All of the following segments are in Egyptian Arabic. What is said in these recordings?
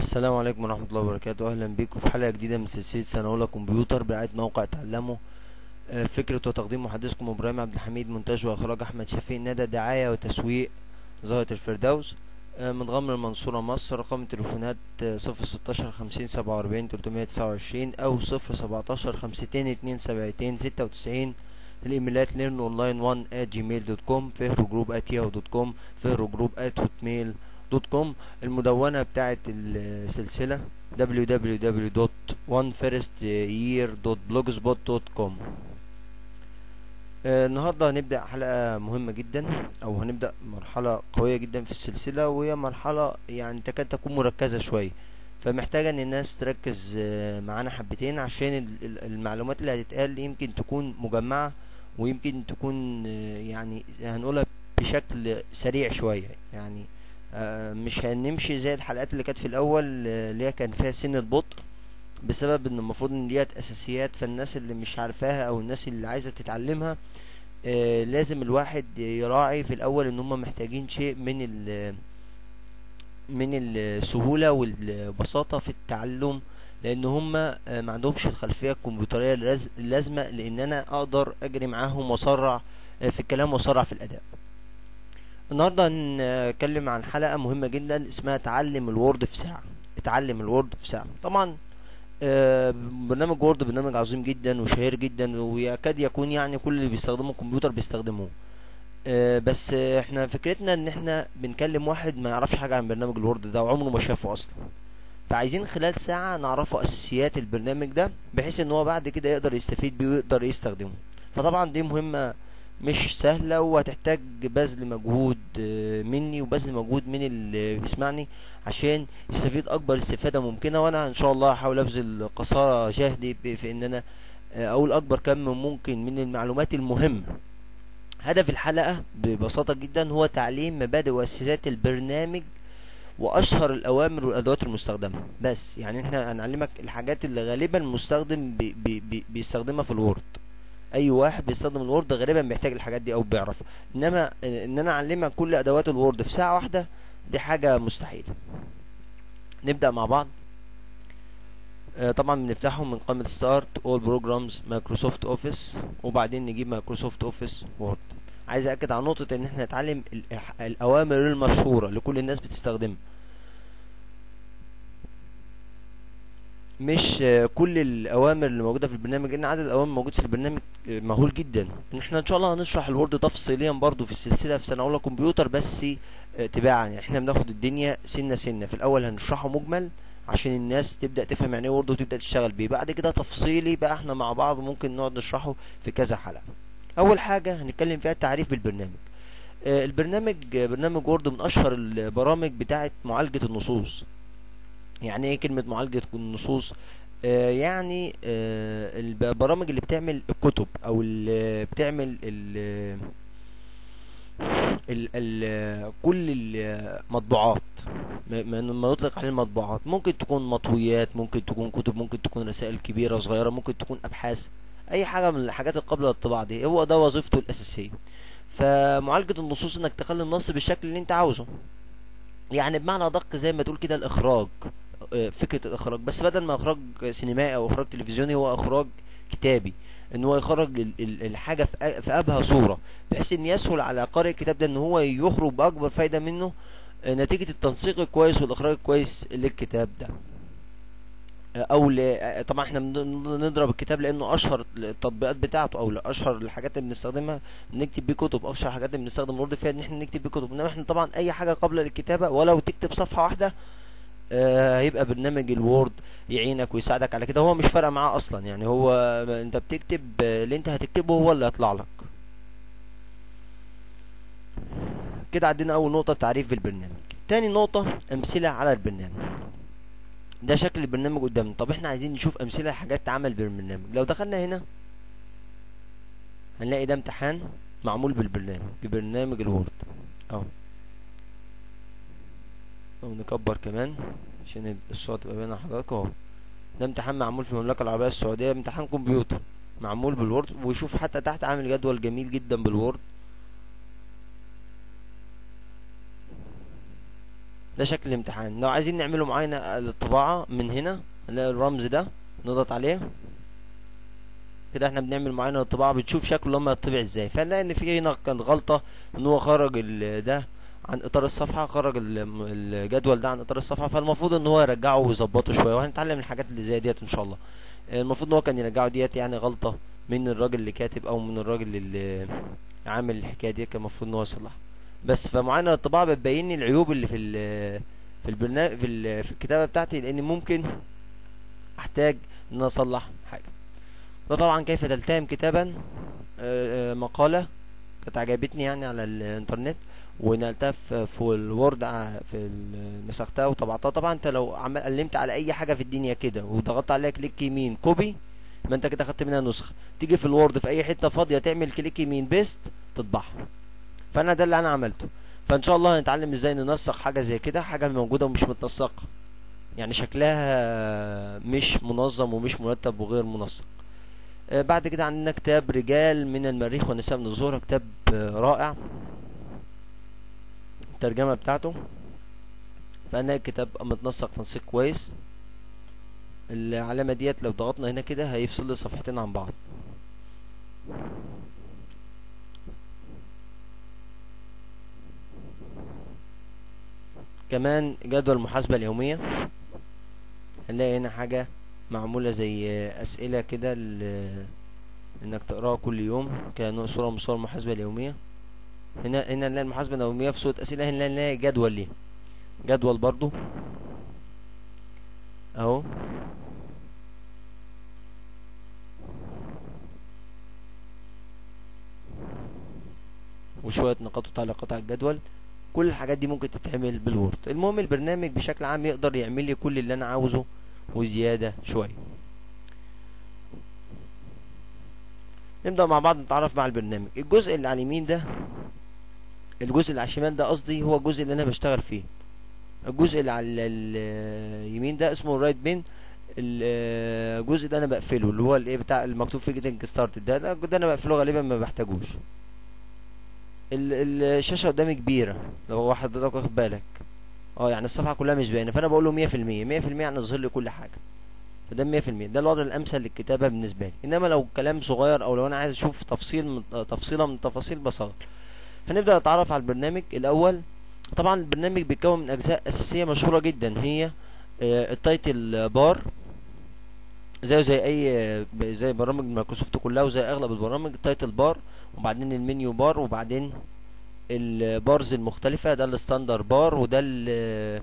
السلام عليكم ورحمة الله وبركاته أهلا بكم في حلقة جديدة من سلسلة سنة أولى كمبيوتر برعاية موقع تعلمه آه، فكرة وتقديم محدثكم إبراهيم عبد الحميد مونتاج وإخراج أحمد شفيق ندى دعاية وتسويق ظاهرة الفردوس آه، من غمر المنصورة مصر رقم التليفونات صفر ستاشر خمسين سبعة وأربعين تلتمية تسعة وعشرين أو صفر سبعتاشر خمستين اتنين سبعتين ستة وتسعين الإيميلات ليرن أونلاين وان at جيميل دوت كوم فهرو جروب at ياهو دوت كوم فهرو جروب at هوتميل دوت كوم المدونة بتاعت السلسلة www.onefirstyear.blogspot.com آه، النهاردة هنبدأ حلقة مهمة جدا أو هنبدأ مرحلة قوية جدا في السلسلة وهي مرحلة يعني تكاد تكون مركزة شوية فمحتاجة ان الناس تركز آه، معانا حبتين عشان ال- ال- المعلومات اللي هتتقال يمكن تكون مجمعة ويمكن تكون آه، يعني هنقولها بشكل سريع شوية يعني آه، مش هنمشي زي الحلقات اللي كانت في الاول آه، اللي هي كان فيها سن البطء بسبب ان المفروض ان ديت اساسيات فالناس اللي مش عارفاها او الناس اللي عايزه تتعلمها آه، لازم الواحد يراعي في الاول ان هم محتاجين شيء من ال من السهوله والبساطه في التعلم لان هم آه، ما عندهمش الخلفيه الكمبيوتريه اللاز- اللازمه لان انا اقدر اجري معاهم واسرع آه، في الكلام واسرع في الاداء النهارده هنتكلم عن حلقه مهمه جدا اسمها تعلم الوورد في ساعه اتعلم الوورد في ساعه طبعا آه، برنامج وورد برنامج عظيم جدا وشهير جدا ويكاد يكون يعني كل اللي بيستخدموا الكمبيوتر بيستخدموه آه، بس آه، احنا فكرتنا ان احنا بنكلم واحد ما يعرفش حاجه عن برنامج الوورد ده وعمره ما شافه اصلا فعايزين خلال ساعه نعرفه اساسيات البرنامج ده بحيث ان هو بعد كده يقدر يستفيد بيه ويقدر يستخدمه فطبعا دي مهمه مش سهلة وهتحتاج بذل مجهود آه، مني وبذل مجهود من اللي بيسمعني عشان يستفيد أكبر استفادة ممكنة وأنا إن شاء الله هحاول أبذل قصارى جهدي ب- في إن أنا آه، أقول أكبر كم ممكن من المعلومات المهمة هدف الحلقة ببساطة جدا هو تعليم مبادئ وأساسيات البرنامج وأشهر الأوامر والأدوات المستخدمة بس يعني احنا هنعلمك الحاجات اللي غالبا المستخدم بي بي بي بيستخدمها في الوورد اي واحد بيستخدم الوورد غالبا بيحتاج الحاجات دي او بيعرفها انما ان انا اعلمك كل ادوات الوورد في ساعه واحده دي حاجه مستحيله نبدا مع بعض آه، طبعا بنفتحهم من قائمه ستارت اول بروجرامز مايكروسوفت اوفيس وبعدين نجيب مايكروسوفت اوفيس وورد عايز اكد على نقطه ان احنا نتعلم ال- الاوامر المشهوره اللي كل الناس بتستخدمها مش آه، كل الاوامر اللي موجوده في البرنامج لان عدد الاوامر موجود في البرنامج آه، مهول جدا ان احنا ان شاء الله هنشرح الوورد تفصيليا برضو في السلسله في سنه اولى كمبيوتر بس آه، تباعا يعني احنا بناخد الدنيا سنه سنه في الاول هنشرحه مجمل عشان الناس تبدا تفهم يعني ايه وورد وتبدا تشتغل بيه بعد كده تفصيلي بقى احنا مع بعض ممكن نقعد نشرحه في كذا حلقه اول حاجه هنتكلم فيها التعريف بالبرنامج آه، البرنامج آه، برنامج وورد من اشهر البرامج بتاعه معالجه النصوص يعني ايه كلمه معالجه النصوص آه، يعني آه، البرامج اللي بتعمل الكتب او اللي بتعمل ال ال ال كل المطبوعات ما ما- ما يطلق عليه المطبوعات ممكن تكون مطويات ممكن تكون كتب ممكن تكون رسائل كبيرة صغيرة ممكن تكون أبحاث أي حاجة من الحاجات اللي قبل الطباعة دي هو ده وظيفته الأساسية فمعالجة النصوص إنك تخلي النص بالشكل اللي أنت عاوزه يعني بمعنى أدق زي ما تقول كده الإخراج آه، فكرة الإخراج بس بدل ما إخراج سينمائي أو إخراج تلفزيوني هو إخراج كتابي إن هو يخرج ال- ال- الحاجة في أ- في أبهى صورة بحيث إن يسهل على قارئ الكتاب ده إن هو يخرج بأكبر فايدة منه آه، نتيجة التنسيق الكويس والإخراج الكويس للكتاب ده آه، أو ل... آه، طبعا إحنا بن- نضرب الكتاب لأنه أشهر التطبيقات بتاعته أو أشهر الحاجات اللي بنستخدمها نكتب بيه كتب أشهر الحاجات اللي بنستخدم الوورد فيها إن إحنا نكتب بيه كتب إنما إحنا طبعا أي حاجة قبل الكتابة ولو تكتب صفحة واحدة آه، هيبقى برنامج الوورد يعينك ويساعدك على كده هو مش فارقه معاه اصلا يعني هو انت بتكتب آه، اللي انت هتكتبه هو اللي هيطلع لك كده عدينا اول نقطه تعريف بالبرنامج تاني نقطه امثله على البرنامج ده شكل البرنامج قدامنا طب احنا عايزين نشوف امثله لحاجات تعمل بالبرنامج لو دخلنا هنا هنلاقي ده امتحان معمول بالبرنامج ببرنامج الوورد اهو او نكبر كمان عشان الصورة تبقى باينة لحضراتكم اهو ده امتحان معمول في المملكة العربية السعودية امتحان كمبيوتر معمول بالوورد وشوف حتى تحت عامل جدول جميل جدا بالوورد ده شكل الامتحان لو عايزين نعمله معاينة للطباعة من هنا نلاقي الرمز ده نضغط عليه كده احنا بنعمل معاينة للطباعة بتشوف شكله لما يطبع ازاي فنلاقي ان في هنا كانت غلطة ان هو خرج ال- ده عن اطار الصفحة خرج ال- الجدول ده عن اطار الصفحة فالمفروض ان هو يرجعه ويظبطه شوية وهنتعلم الحاجات اللي زي ديت ان شاء الله المفروض ان هو كان يرجعه ديت يعني غلطة من الراجل اللي كاتب او من الراجل اللي عامل الحكاية دي كان المفروض ان هو يصلحها بس فمعانا الطباعة بتبين لي العيوب اللي في ال في البرنامج في, ال- في الكتابة بتاعتي لان ممكن احتاج ان أنا اصلح حاجة ده طبعا كيف تلتهم كتابا آه، آه، مقالة كانت عجبتني يعني على الانترنت ونقلتها في في الوورد ع- في ال- نسختها وطبعتها طبعا انت لو عمل قلمت على اي حاجه في الدنيا كده وضغطت عليها كليك يمين كوبي يبقى انت كده خدت منها نسخه تيجي في الوورد في اي حته فاضيه تعمل كليك يمين بيست تطبعها فانا ده اللي انا عملته فان شاء الله هنتعلم ازاي ننسق حاجه زي كده حاجه موجوده ومش متنسقه يعني شكلها مش منظم ومش مرتب وغير منسق آه، بعد كده عندنا كتاب رجال من المريخ ونساء من الزهرة كتاب آه، رائع الترجمة بتاعته فأنا الكتاب متنسق تنسيق كويس العلامة ديت لو ضغطنا هنا كده هيفصل لي صفحتين عن بعض كمان جدول المحاسبة اليومية هنلاقي هنا حاجة معمولة زي أسئلة كده ل- إنك تقراها كل يوم كأنه صورة من صور المحاسبة اليومية هنا هنا نلاقي المحاسبة اليومية في صورة أسئلة هنا نلاقي جدول ليه جدول برضو أهو وشوية نقاط وتعليقات على الجدول كل الحاجات دي ممكن تتعمل بالوورد المهم البرنامج بشكل عام يقدر يعمل لي كل اللي انا عاوزه وزيادة شوية نبدأ مع بعض نتعرف مع البرنامج الجزء اللي على اليمين ده الجزء اللي على الشمال ده قصدي هو الجزء اللي انا بشتغل فيه الجزء اللي على ال- اليمين ده اسمه الرايت بين الجزء ده انا بقفله اللي هو الايه بتاع المكتوب فيه جيتنج ستارت ده ده ده انا بقفله غالبا ما بحتاجوش ال- الشاشة قدامي كبيرة لو هو حضرتك واخد بالك اه يعني الصفحة كلها مش باينة فانا بقول له 100% 100% يعني يظهر لي كل حاجة فده 100% ده الوضع الامثل للكتابة بالنسبة لي انما لو كلام صغير او لو انا عايز اشوف تفصيل من تفصيلة من التفاصيل بصغر هنبدأ نتعرف على البرنامج الاول طبعا البرنامج بيتكون من اجزاء اساسية مشهورة جدا هي آه، التايتل بار زيه زي اي زي برامج مايكروسوفت كلها وزي اغلب البرامج التايتل بار وبعدين المنيو بار وبعدين البارز المختلفة ده الستاندر بار وده ال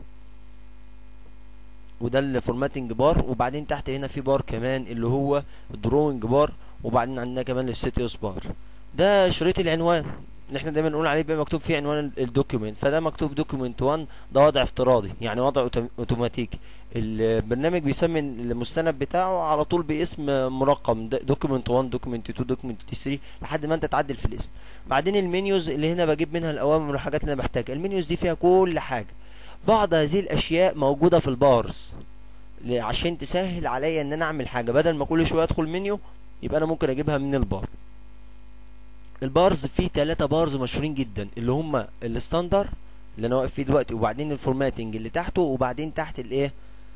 وده الفورماتنج بار وبعدين تحت هنا في بار كمان اللي هو الدروينج بار وبعدين عندنا كمان السيتيوس بار ده شريط العنوان اللي احنا دايما نقول عليه بيبقى مكتوب فيه عنوان الدوكيومنت فده مكتوب دوكيومنت 1 ده وضع افتراضي يعني وضع أوتو- اوتوماتيكي البرنامج بيسمي المستند بتاعه على طول باسم مرقم دوكيومنت 1 دوكيومنت 2 دوكيومنت 3 لحد ما انت تعدل في الاسم بعدين المنيوز اللي هنا بجيب منها الاوامر والحاجات اللي انا بحتاجها المنيوز دي فيها كل حاجه بعض هذه الاشياء موجوده في البارز ل- عشان تسهل عليا ان انا اعمل حاجه بدل ما كل شويه ادخل منيو يبقى انا ممكن اجيبها من البار البارز فيه ثلاثة بارز مشهورين جدا اللي هم الستاندر اللي انا واقف فيه دلوقتي وبعدين الفورماتنج اللي تحته وبعدين تحت الايه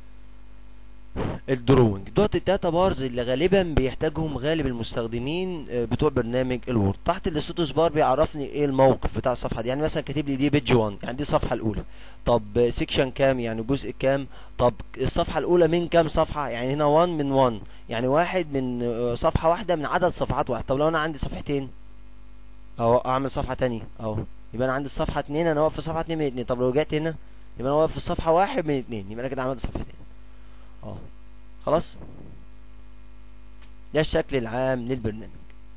الدروينج دوت الداتا بارز اللي غالبا بيحتاجهم غالب المستخدمين آه، بتوع برنامج الوورد تحت الستاتس بار بيعرفني ايه الموقف بتاع الصفحه دي يعني مثلا كاتب لي دي بيج 1 يعني دي الصفحه الاولى طب سيكشن كام يعني جزء كام طب الصفحه الاولى من كام صفحه يعني هنا 1 من 1 يعني واحد من آه، صفحه واحده من عدد صفحات واحد طب لو انا عندي صفحتين اهو اعمل صفحه تانية اهو يبقى انا عندي الصفحه 2 انا واقف في صفحه 2 من 2 طب لو رجعت هنا يبقى انا واقف في الصفحه 1 من 2 يبقى انا كده عملت صفحتين اه خلاص ده الشكل العام للبرنامج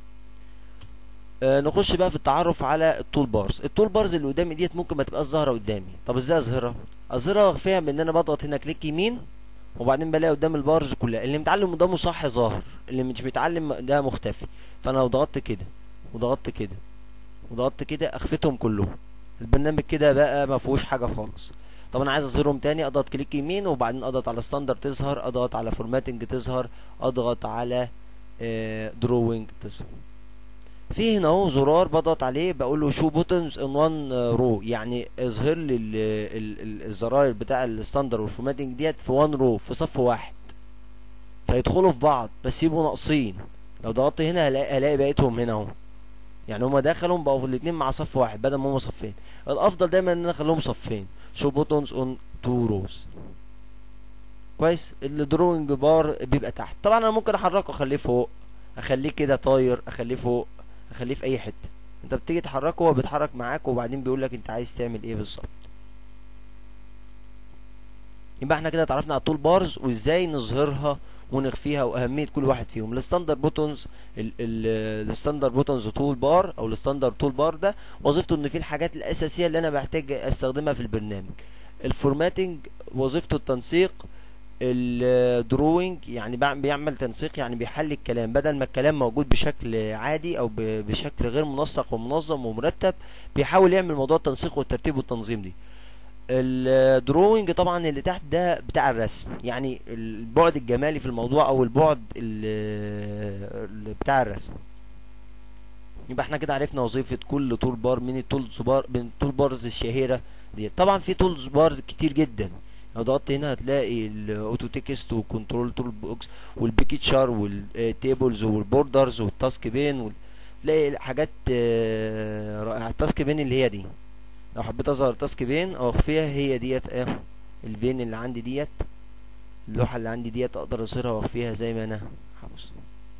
آه نخش بقى في التعرف على التول بارز التول بارز اللي قدامي ديت ممكن ما تبقاش ظاهره قدامي طب ازاي اظهرها اظهرها فيها بان انا بضغط هنا كليك يمين وبعدين بلاقي قدام البارز كلها اللي متعلم قدامه صح ظاهر اللي مش متعلم ده مختفي فانا لو ضغطت كده وضغطت كده وضغطت كده اخفتهم كلهم البرنامج كده بقى ما فيهوش حاجه خالص طب انا عايز اظهرهم تاني اضغط كليك يمين وبعدين اضغط على ستاندر تظهر اضغط على فورماتنج تظهر اضغط على دروينج تظهر في هنا اهو زرار بضغط عليه بقول له شو بوتنز ان وان رو يعني اظهر لي ال- ال- ال- الزراير بتاع الستاندر والفورماتنج ديت في وان رو في صف واحد فيدخلوا في بعض بس يبقوا ناقصين لو ضغطت هنا هلاقي هلاقي بقيتهم هنا اهو يعني هما دخلوا بقوا الاتنين مع صف واحد بدل ما هما صفين الافضل دايما ان انا اخليهم صفين شو بوتونز اون تو روز كويس الدروينج بار بيبقى تحت طبعا انا ممكن احركه اخليه فوق اخليه كده طاير اخليه فوق اخليه في اي حته انت بتيجي تحركه هو بيتحرك معاك وبعدين بيقول لك انت عايز تعمل ايه بالظبط يبقى احنا كده اتعرفنا على التول بارز وازاي نظهرها ونخفيها واهميه كل واحد فيهم الستاندر بوتونز الستاندر بوتونز تول بار او الستاندر تول بار ده وظيفته ان فيه الحاجات الاساسيه اللي انا بحتاج استخدمها في البرنامج الفورماتنج وظيفته التنسيق الدروينج يعني بعم- بيعمل تنسيق يعني بيحل الكلام بدل ما الكلام موجود بشكل عادي او ب- بشكل غير منسق ومنظم ومرتب بيحاول يعمل موضوع التنسيق والترتيب والتنظيم دي الدروينج طبعا اللي تحت ده بتاع الرسم يعني البعد الجمالي في الموضوع او البعد ال- ال- بتاع الرسم يبقى احنا كده عرفنا وظيفة كل تول بار من التولز بار من التول بارز الشهيرة دي طبعا في تولز بارز كتير جدا لو ضغطت هنا هتلاقي الاوتو تكست وكنترول تول بوكس والبيكتشر والتيبلز والبوردرز والتاسك بين وال- تلاقي حاجات آه، رائعة التاسك بين اللي هي دي لو حبيت اظهر تاسك بين او اخفيها هي ديت اه البين اللي عندي ديت اللوحة اللي عندي ديت اقدر اظهرها واخفيها زي ما انا عاوز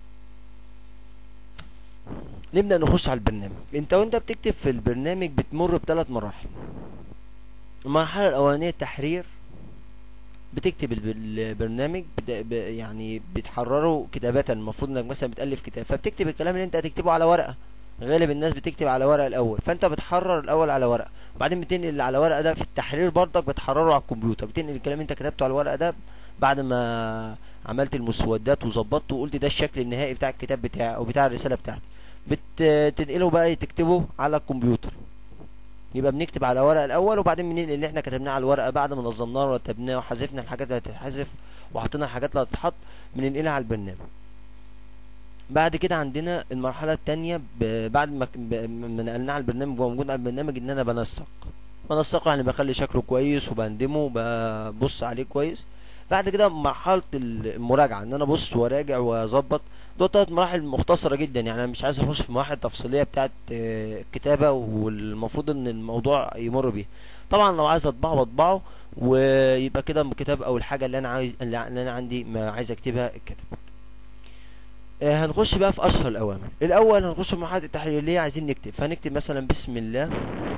نبدأ نخش على البرنامج انت وانت بتكتب في البرنامج بتمر بثلاث مراحل المرحلة الاولانية التحرير بتكتب الب- البرنامج بت- ب- يعني بتحرره كتابة المفروض انك مثلا بتألف كتاب فبتكتب الكلام اللي انت هتكتبه على ورقة غالب الناس بتكتب على ورقة الاول فانت بتحرر الاول على ورقة وبعدين بتنقل اللي على ورقة ده في التحرير برضك بتحرره على الكمبيوتر بتنقل الكلام اللي انت كتبته على الورقة ده بعد ما عملت المسودات وظبطته وقلت ده الشكل النهائي بتاع الكتاب بتاعي او بتاع الرسالة بتاعتي بتنقله بقى تكتبه على الكمبيوتر يبقى بنكتب على ورقة الأول وبعدين بننقل اللي احنا كتبناه على الورقة بعد ما نظمناه ورتبناه وحذفنا الحاجات اللي هتتحذف وحطينا الحاجات اللي هتتحط بننقلها على البرنامج بعد كده عندنا المرحلة التانية ب- بعد ما ك- ب- ما نقلناه على البرنامج وهو موجود على البرنامج ان انا بنسق بنسقه يعني بخلي شكله كويس وبندمه وببص عليه كويس بعد كده مرحلة المراجعة ان انا ابص وراجع واظبط دول تلات مراحل مختصرة جدا يعني انا مش عايز اخش في مراحل تفصيلية بتاعت آه، الكتابة والمفروض ان الموضوع يمر بيها طبعا لو عايز اطبعه بطبعه ويبقى كده الكتاب او الحاجة اللي انا عايز اللي انا عندي ما عايز اكتبها اتكتبت آه، هنخش بقى في اشهر الاوامر الاول هنخش في مرحله التحرير اللي هي عايزين نكتب فهنكتب مثلا بسم الله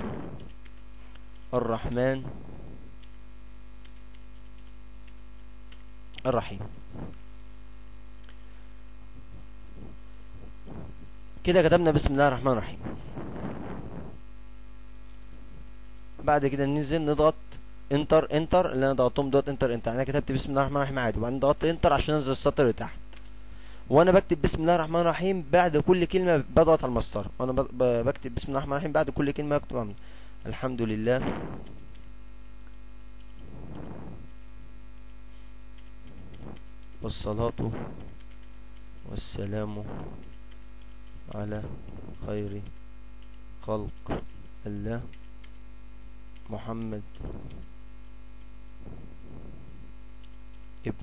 الرحمن الرحيم كده كتبنا بسم الله الرحمن الرحيم بعد كده ننزل نضغط انتر انتر اللي انا ضغطتهم دوت انتر انتر انا كتبت بسم الله الرحمن الرحيم عادي وبعدين ضغطت انتر عشان انزل السطر اللي تحت وانا بكتب بسم الله الرحمن الرحيم بعد كل كلمه بضغط على المسطره وانا ب- ب- بكتب بسم الله الرحمن الرحيم بعد كل كلمه بكتب عمي. الحمد لله والصلاة والسلام على خير خلق الله محمد ابن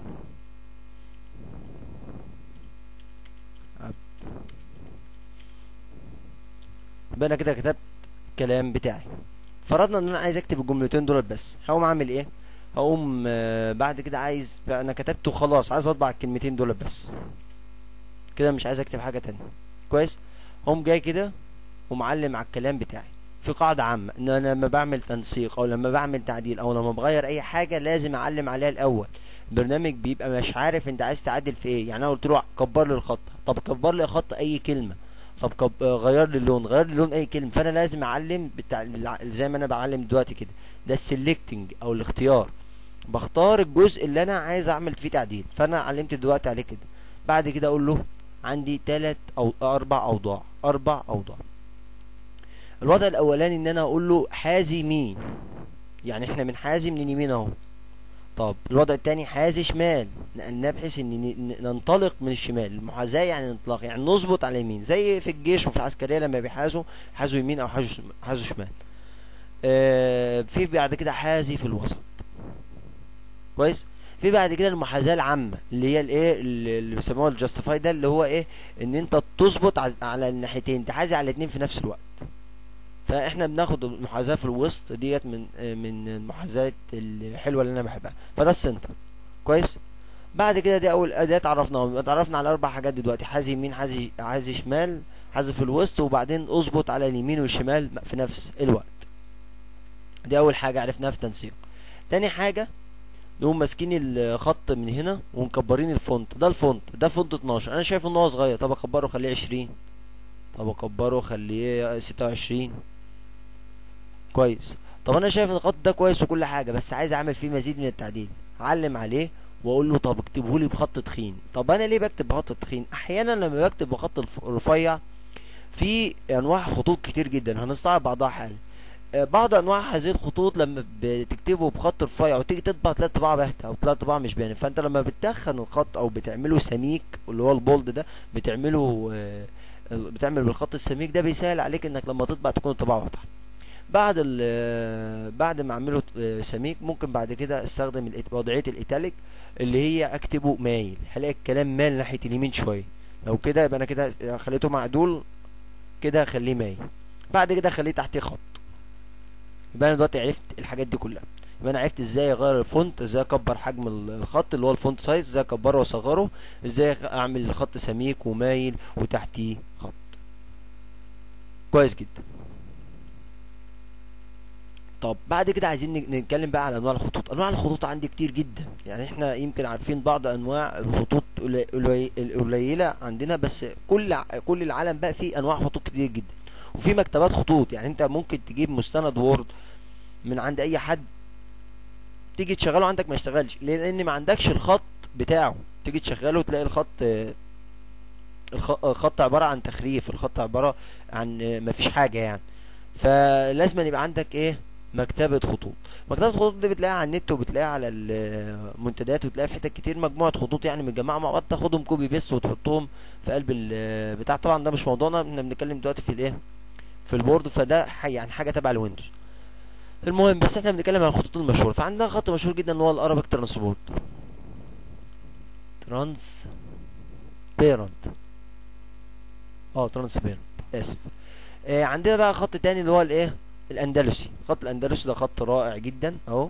عبد يبقى انا كده كتبت الكلام بتاعي فرضنا ان انا عايز اكتب الجملتين دول بس هقوم اعمل ايه هقوم آه، بعد كده عايز بقى انا كتبته خلاص عايز اطبع الكلمتين دول بس كده مش عايز اكتب حاجه تانية كويس هقوم جاي كده ومعلم على الكلام بتاعي في قاعدة عامة ان انا لما بعمل تنسيق او لما بعمل تعديل او لما بغير اي حاجة لازم اعلم عليها الاول البرنامج بيبقى مش عارف انت عايز تعدل في ايه يعني انا قلت له كبر لي الخط طب كبر لي خط اي كلمة طب كب... آه، غير لي اللون غير لي لون اي كلمة فانا لازم اعلم بتاع... بالع- زي ما انا بعلم دلوقتي كده ده السلكتنج او الاختيار بختار الجزء اللي انا عايز اعمل فيه تعديل فانا علمت دلوقتي عليه كده بعد كده اقول له عندي تلات او اربع اوضاع اربع اوضاع الوضع الاولاني ان انا اقول له حازي مين يعني احنا من حازي من اليمين اهو طب الوضع التاني حاذي شمال نقلناه بحيث ان ن- ن- ننطلق من الشمال المحاذاة يعني انطلاق يعني نظبط على اليمين زي في الجيش وفي العسكرية لما بيحازوا حازوا يمين او حازوا شم- حازوا شمال آه في بعد كده حازي في الوسط كويس في بعد كده المحاذاة العامة اللي هي الايه اللي اللي بيسموها الجاستيفاي ده اللي هو ايه ان انت تظبط عز- على الناحيتين تحازي على الاتنين في نفس الوقت فاحنا بناخد المحاذاة في الوسط ديت من آه، من المحاذاة الحلوة اللي انا بحبها فده السنتر كويس بعد كده دي اول اداة اتعرفناهم يبقى اتعرفنا على اربع حاجات دلوقتي حازي يمين حازي حازي شمال حازي في الوسط وبعدين اظبط على اليمين والشمال في نفس الوقت دي اول حاجة عرفناها في تنسيق تاني حاجة نقوم ماسكين الخط من هنا ومكبرين الفونت ده الفونت ده فونت 12 انا شايف ان هو صغير طب اكبره خليه 20 طب اكبره خليه 26 كويس طب انا شايف ان الخط ده كويس وكل حاجه بس عايز اعمل فيه مزيد من التعديل اعلم عليه واقول له طب اكتبه لي بخط تخين طب انا ليه بكتب بخط تخين احيانا لما بكتب بخط الف- رفيع في انواع خطوط كتير جدا هنستعرض بعضها حالا آه، بعض انواع هذه الخطوط لما بتكتبه بخط رفيع وتيجي تطبع تلاقي الطباعه باهته او تلاقي الطباعه مش باينه فانت لما بتدخن الخط او بتعمله سميك اللي هو البولد ده بتعمله آه، ال- بتعمل بالخط السميك ده بيسهل عليك انك لما تطبع تكون الطباعه واضحه بعد ال آه، بعد ما اعمله آه، سميك ممكن بعد كده استخدم الإت- وضعيه الايتاليك اللي هي اكتبه مايل هلاقي الكلام مايل ناحيه اليمين شويه لو كده يبقى انا كده خليته معدول كده اخليه مايل بعد كده اخليه تحتيه خط يبقى انا دلوقتي عرفت الحاجات دي كلها يبقى انا عرفت ازاي اغير الفونت ازاي اكبر حجم ال- الخط اللي هو الفونت سايز ازاي اكبره واصغره ازاي اعمل الخط سميك ومايل وتحتيه خط كويس جدا طب بعد كده عايزين نج- نتكلم بقى على انواع الخطوط انواع الخطوط عندي كتير جدا يعني احنا يمكن عارفين بعض انواع الخطوط قلي- قلي- القليله عندنا بس كل ع- كل العالم بقى فيه انواع خطوط كتير جدا وفي مكتبات خطوط يعني انت ممكن تجيب مستند وورد من عند اي حد تيجي تشغله عندك ما يشتغلش لان ما عندكش الخط بتاعه تيجي تشغله تلاقي الخط آه، الخ- الخط عبارة عن تخريف الخط عبارة عن آه، مفيش حاجة يعني فلازم يبقى عندك ايه مكتبة خطوط مكتبة الخطوط دي بتلاقيها على النت وبتلاقيها على المنتديات وتلاقيها في حتت كتير مجموعة خطوط يعني متجمعة مع بعض تاخدهم كوبي بيست وتحطهم في قلب ال- بتاع طبعا ده مش موضوعنا احنا بنتكلم دلوقتي في الايه في البورد فده ح- يعني حاجة تبع الويندوز المهم بس احنا بنتكلم عن الخطوط المشهورة فعندنا خط مشهور جدا اللي هو الارابيك ترانسبورت ترانس بيرنت اه ترانس بيرنت اسف آه عندنا بقى خط تاني اللي هو الايه الاندلسي خط الاندلسي ده خط رائع جدا اهو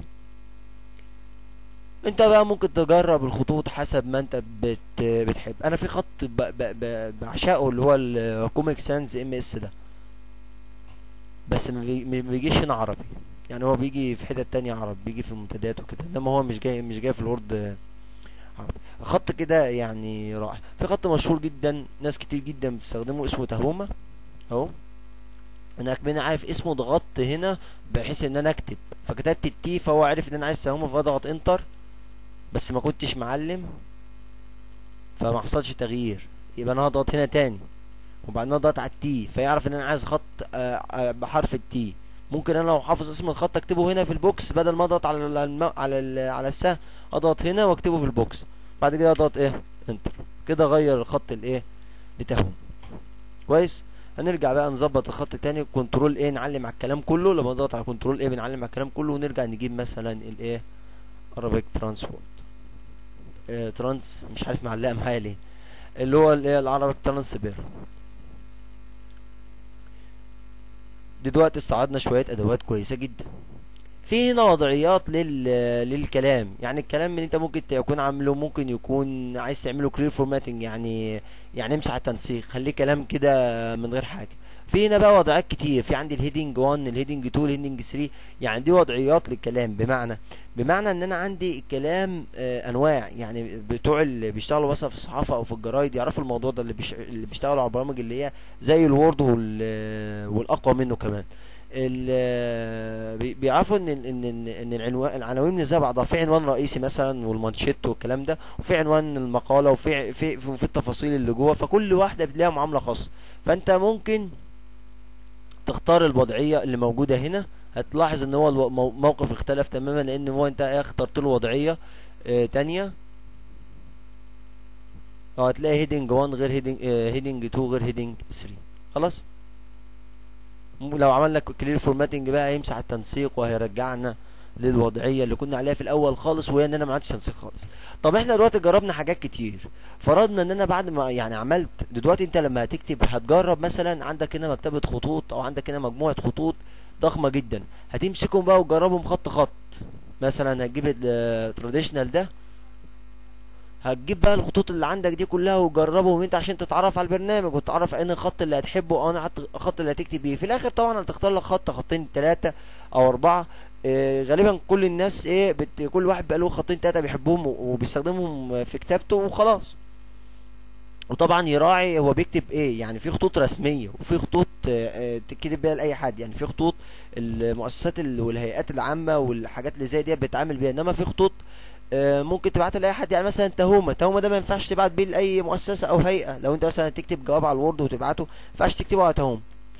انت بقى ممكن تجرب الخطوط حسب ما انت بت بتحب انا في خط ب ب ب بعشقه اللي هو الكوميك سانز ام اس ده بس ما بي- ما بيجيش هنا عربي يعني هو بيجي في حتت تانية عربي بيجي في المنتديات وكده انما هو مش جاي مش جاي في الورد آه، عربي خط كده يعني رائع في خط مشهور جدا ناس كتير جدا بتستخدمه اسمه تهومة اهو انا كمان عارف اسمه ضغطت هنا بحيث ان انا اكتب فكتبت التي فهو عرف ان انا عايز تهومة فاضغط انتر بس ما كنتش معلم فما حصلش تغيير يبقى انا هضغط هنا تاني وبعدين اضغط على التي فيعرف ان انا عايز خط آه، آه، بحرف التي ممكن انا لو حافظ اسم الخط اكتبه هنا في البوكس بدل ما اضغط على ال- الم... على ال... على السهم اضغط هنا واكتبه في البوكس بعد كده اضغط ايه انتر كده غير الخط الايه بتاعهم كويس هنرجع بقى نظبط الخط تاني كنترول ايه نعلم على الكلام كله لما نضغط على كنترول ايه بنعلم على الكلام كله ونرجع نجيب مثلا الايه ارابيك ترانسبورت آه ترانس مش عارف معلقه معايا ليه اللي هو الايه العربيك ترانسبير دلوقتي استعرضنا شوية ادوات كويسة جدا في هنا وضعيات لل... للكلام يعني الكلام اللي انت ممكن تكون عامله ممكن يكون عايز تعمله كلير فورماتنج يعني يعني امسح التنسيق خليه كلام كده من غير حاجة في هنا بقى وضعيات كتير في عندي الهيدنج 1 الهيدنج 2 الهيدنج 3 يعني دي وضعيات للكلام بمعنى بمعنى ان انا عندي الكلام آه انواع يعني بتوع اللي بيشتغلوا مثلا في الصحافه او في الجرايد يعرفوا الموضوع ده اللي, بيش... اللي بيشتغلوا على البرامج اللي هي زي الوورد وال... والاقوى منه كمان ال- بي- بيعرفوا ان ان ان ان العنوان العناوين من زي بعضها في عنوان رئيسي مثلا والمانشيت والكلام ده وفي عنوان المقاله وفي في في, في التفاصيل اللي جوه فكل واحده بتلاقيها معامله خاصه فانت ممكن تختار الوضعيه اللي موجوده هنا هتلاحظ ان هو الو- مو- موقف اختلف تماما لان هو انت ايه اخترت له وضعيه اه تانية اه هتلاقي هيدنج 1 غير هيدنج هيدنج 2 غير هيدنج 3 خلاص م- لو عملنا كلير فورماتنج بقى هيمسح التنسيق وهيرجعنا للوضعيه اللي كنا عليها في الاول خالص وهي ان انا ما عملتش تنسيق خالص طب احنا دلوقتي جربنا حاجات كتير فرضنا ان انا بعد ما يعني عملت دلوقتي انت لما هتكتب هتجرب مثلا عندك هنا مكتبه خطوط او عندك هنا مجموعه خطوط ضخمه جدا هتمسكهم بقى وتجربهم خط خط مثلا هتجيب التراديشنال ده هتجيب بقى الخطوط اللي عندك دي كلها وتجربهم انت عشان تتعرف على البرنامج وتتعرف ايه الخط اللي هتحبه او انا الخط اللي هتكتب بيه في الاخر طبعا هتختار لك خط خطين ثلاثه او اربعه اه غالبا كل الناس ايه بت كل واحد بقى له خطين ثلاثه بيحبهم و- وبيستخدمهم في كتابته وخلاص وطبعا يراعي هو بيكتب ايه يعني في خطوط رسميه وفي خطوط اه اه تكتب بيها لاي حد يعني في خطوط المؤسسات ال- والهيئات العامه والحاجات اللي زي دي بتتعامل بيها انما في خطوط آه، ممكن تبعتها لاي حد يعني مثلا تهومه تهومه ده ما ينفعش تبعت بيه لاي مؤسسه او هيئه لو انت مثلا تكتب جواب على الوورد وتبعته ما ينفعش تكتبه على تهومه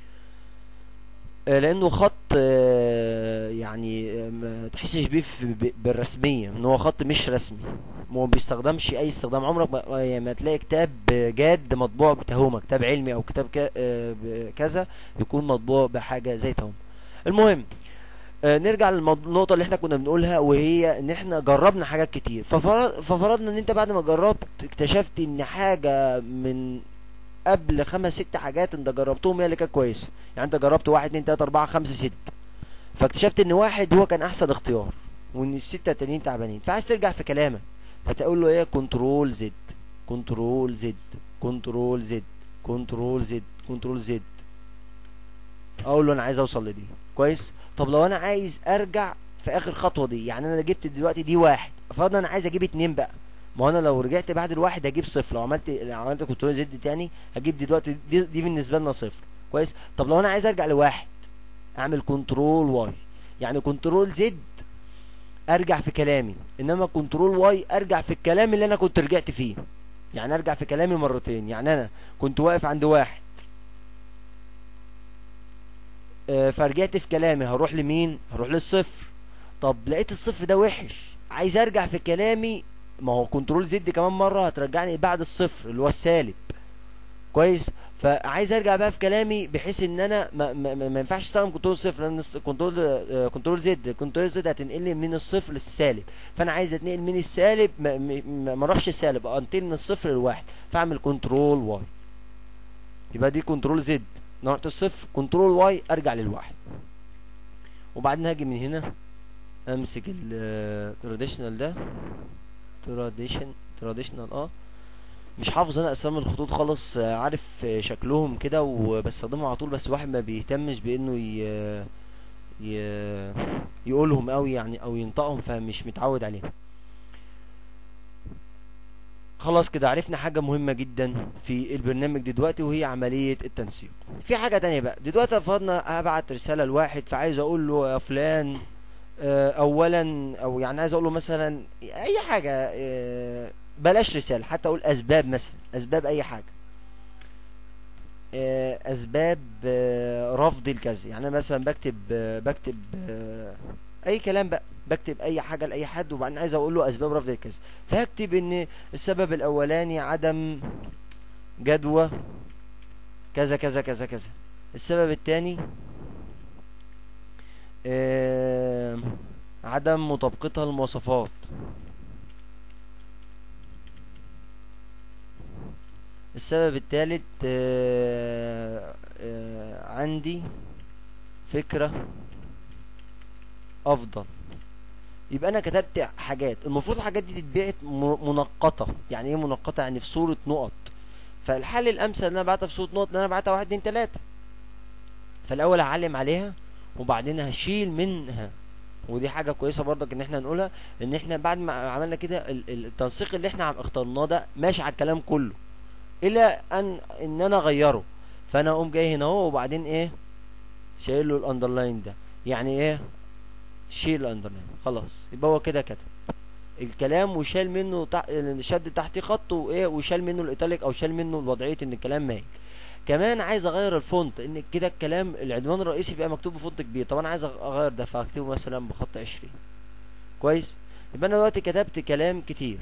آه، لانه خط آه، يعني آه، ما تحسش بيه في- ب- بالرسميه ان هو خط مش رسمي ما بيستخدمش اي استخدام عمرك ما, ما يعني ما تلاقي كتاب جاد مطبوع بتهومه كتاب علمي او كتاب ك- آه، ب- كذا يكون مطبوع بحاجه زي تهومه المهم آه، نرجع للنقطة اللي احنا كنا بنقولها وهي ان احنا جربنا حاجات كتير ففر- ففرضنا ان انت بعد ما جربت اكتشفت ان حاجة من قبل خمس ست حاجات انت جربتهم هي اللي كانت كويسة يعني انت جربت واحد اتنين تلاتة اربعة خمسة ستة فاكتشفت ان واحد هو كان احسن اختيار وان الستة التانيين تعبانين فعايز ترجع في كلامك فتقول له ايه كنترول زد كنترول زد كنترول زد كنترول زد كنترول زد اقول له انا عايز اوصل لدي كويس طب لو انا عايز ارجع في اخر خطوه دي يعني انا جبت دلوقتي دي واحد فرضنا انا عايز اجيب اتنين بقى ما هو انا لو رجعت بعد الواحد هجيب صفر لو عملت لو عملت كنترول زد تاني هجيب دلوقتي دي, دي بالنسبه لنا صفر كويس طب لو انا عايز ارجع لواحد اعمل كنترول واي يعني كنترول زد ارجع في كلامي انما كنترول واي ارجع في الكلام اللي انا كنت رجعت فيه يعني ارجع في كلامي مرتين يعني انا كنت واقف عند واحد آه، فرجعت في كلامي هروح لمين هروح للصفر طب لقيت الصفر ده وحش عايز ارجع في كلامي ما هو كنترول زد كمان مره هترجعني بعد الصفر اللي هو السالب كويس فعايز ارجع بقى في كلامي بحيث ان انا ما, ما, ما ما ينفعش استخدم كنترول صفر لان الس- كنترول آه، كنترول زد كنترول زد هتنقلني من الصفر للسالب فانا عايز اتنقل من السالب ما, ما, ما ما اروحش السالب انتقل من الصفر للواحد فاعمل كنترول واي يبقى دي كنترول زد نقطة الصفر كنترول واي ارجع للواحد وبعدين هاجي من هنا امسك التراديشنال ده تراديشن تراديشنال اه مش حافظ انا اسامي الخطوط خالص آه، عارف آه، شكلهم كده وبستخدمهم على طول بس الواحد ما بيهتمش بانه ي... ي... يقولهم قوي يعني او ينطقهم فمش متعود عليهم خلاص كده عرفنا حاجة مهمة جدا في البرنامج دلوقتي وهي عملية التنسيق في حاجة تانية بقى دلوقتي فرضنا هبعت رسالة لواحد فعايز اقول له يا فلان آه، اولا او يعني عايز اقول له مثلا اي حاجة آه، بلاش رسالة حتى اقول اسباب مثلا اسباب اي حاجة آه، اسباب آه، رفض الكذا يعني انا مثلا بكتب آه، بكتب آه، اي كلام بقى بكتب اي حاجه لاي حد وبعدين عايز اقول له اسباب رفض الكذا فهكتب ان السبب الاولاني عدم جدوى كذا كذا كذا كذا السبب الثاني آه عدم مطابقتها المواصفات السبب الثالث آه آه عندي فكرة افضل يبقى انا كتبت حاجات المفروض الحاجات دي تتبعت م- منقطة يعني ايه منقطة يعني في صورة نقط فالحل الامثل ان انا ابعتها في صورة نقط ان انا ابعتها واحد اتنين تلاتة فالاول هعلم عليها وبعدين هشيل منها ودي حاجة كويسة برضك ان احنا نقولها ان احنا بعد ما عملنا كده ال- ال- التنسيق اللي احنا عم اخترناه ده ماشي على الكلام كله الى ان ان انا اغيره فانا اقوم جاي هنا اهو وبعدين ايه شايل له الاندرلاين ده يعني ايه شيل الاندرلاين خلاص يبقى هو كده كتب الكلام وشال منه تح... شد تحتيه خط وايه وشال منه الايتاليك او شال منه وضعيه ان الكلام مايل كمان عايز اغير الفونت ان كده الكلام العنوان الرئيسي بيبقى مكتوب بفونت كبير طب انا عايز اغير ده فهكتبه مثلا بخط عشرين كويس يبقى انا دلوقتي كتبت كلام كتير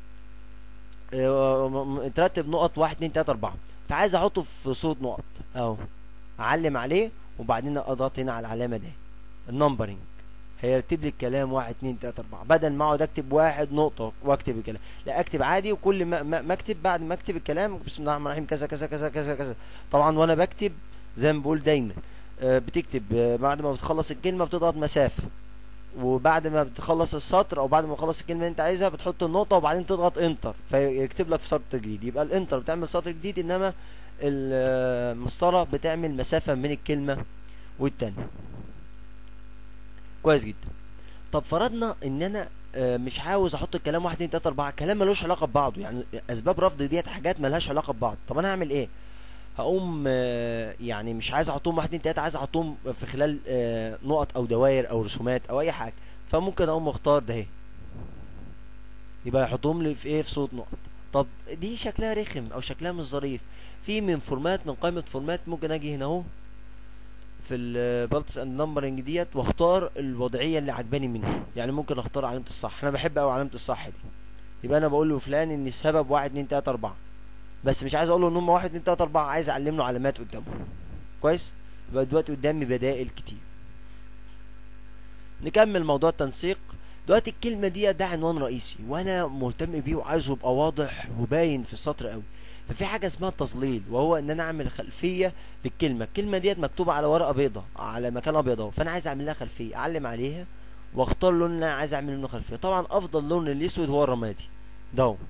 اه، م- م- ترتب نقط واحد اتنين تلاته اربعه فعايز احطه في صوت نقط اهو اعلم عليه وبعدين اضغط هنا على العلامه دي النمبرنج هيرتب لي الكلام واحد اتنين تلاته اربعه بدل ما اقعد اكتب واحد نقطه واكتب الكلام لا اكتب عادي وكل ما ما ما اكتب بعد ما اكتب الكلام بسم الله الرحمن الرحيم كذا كذا كذا كذا كذا طبعا وانا بكتب زي ما بقول دايما آه، بتكتب آه، بعد ما بتخلص الكلمه بتضغط مسافه وبعد ما بتخلص السطر او بعد ما تخلص الكلمه اللي انت عايزها بتحط النقطه وبعدين تضغط انتر فيكتب لك في سطر جديد يبقى الانتر بتعمل سطر جديد انما المسطره بتعمل مسافه من الكلمه والتانية كويس جدا طب فرضنا ان انا آه، مش عاوز احط الكلام واحد اتنين تلاته اربعه كلام ملوش علاقه ببعضه يعني اسباب رفض ديت حاجات ملهاش علاقه ببعض طب انا هعمل ايه هقوم آه، يعني مش عايز احطهم واحد اتنين تلاته عايز احطهم في خلال آه، نقط او دوائر او رسومات او اي حاجه فممكن اقوم اختار ده اهي يبقى يحطهم لي في ايه في صوت نقط طب دي شكلها رخم او شكلها مش ظريف في من فورمات من قائمه فورمات ممكن اجي هنا اهو في البلتس اند نمبرنج ديت واختار الوضعيه اللي عجباني منها يعني ممكن اختار علامه الصح انا بحب قوي علامه الصح دي يبقى انا بقول له فلان ان السبب واحد اتنين تلاته اربعه بس مش عايز اقول له ان هم واحد اتنين تلاته اربعه عايز اعلم له علامات قدامه كويس يبقى دلوقتي قدامي بدائل كتير نكمل موضوع التنسيق دلوقتي الكلمه دي ده عنوان رئيسي وانا مهتم بيه وعايزه يبقى واضح وباين في السطر قوي ففي حاجه اسمها التظليل وهو ان انا اعمل خلفيه للكلمه الكلمه ديت مكتوبه على ورقه بيضه على مكان ابيض اهو فانا عايز اعمل لها خلفيه اعلم عليها واختار لون اللي انا عايز اعمل منه خلفيه طبعا افضل لون الاسود هو الرمادي ده هو.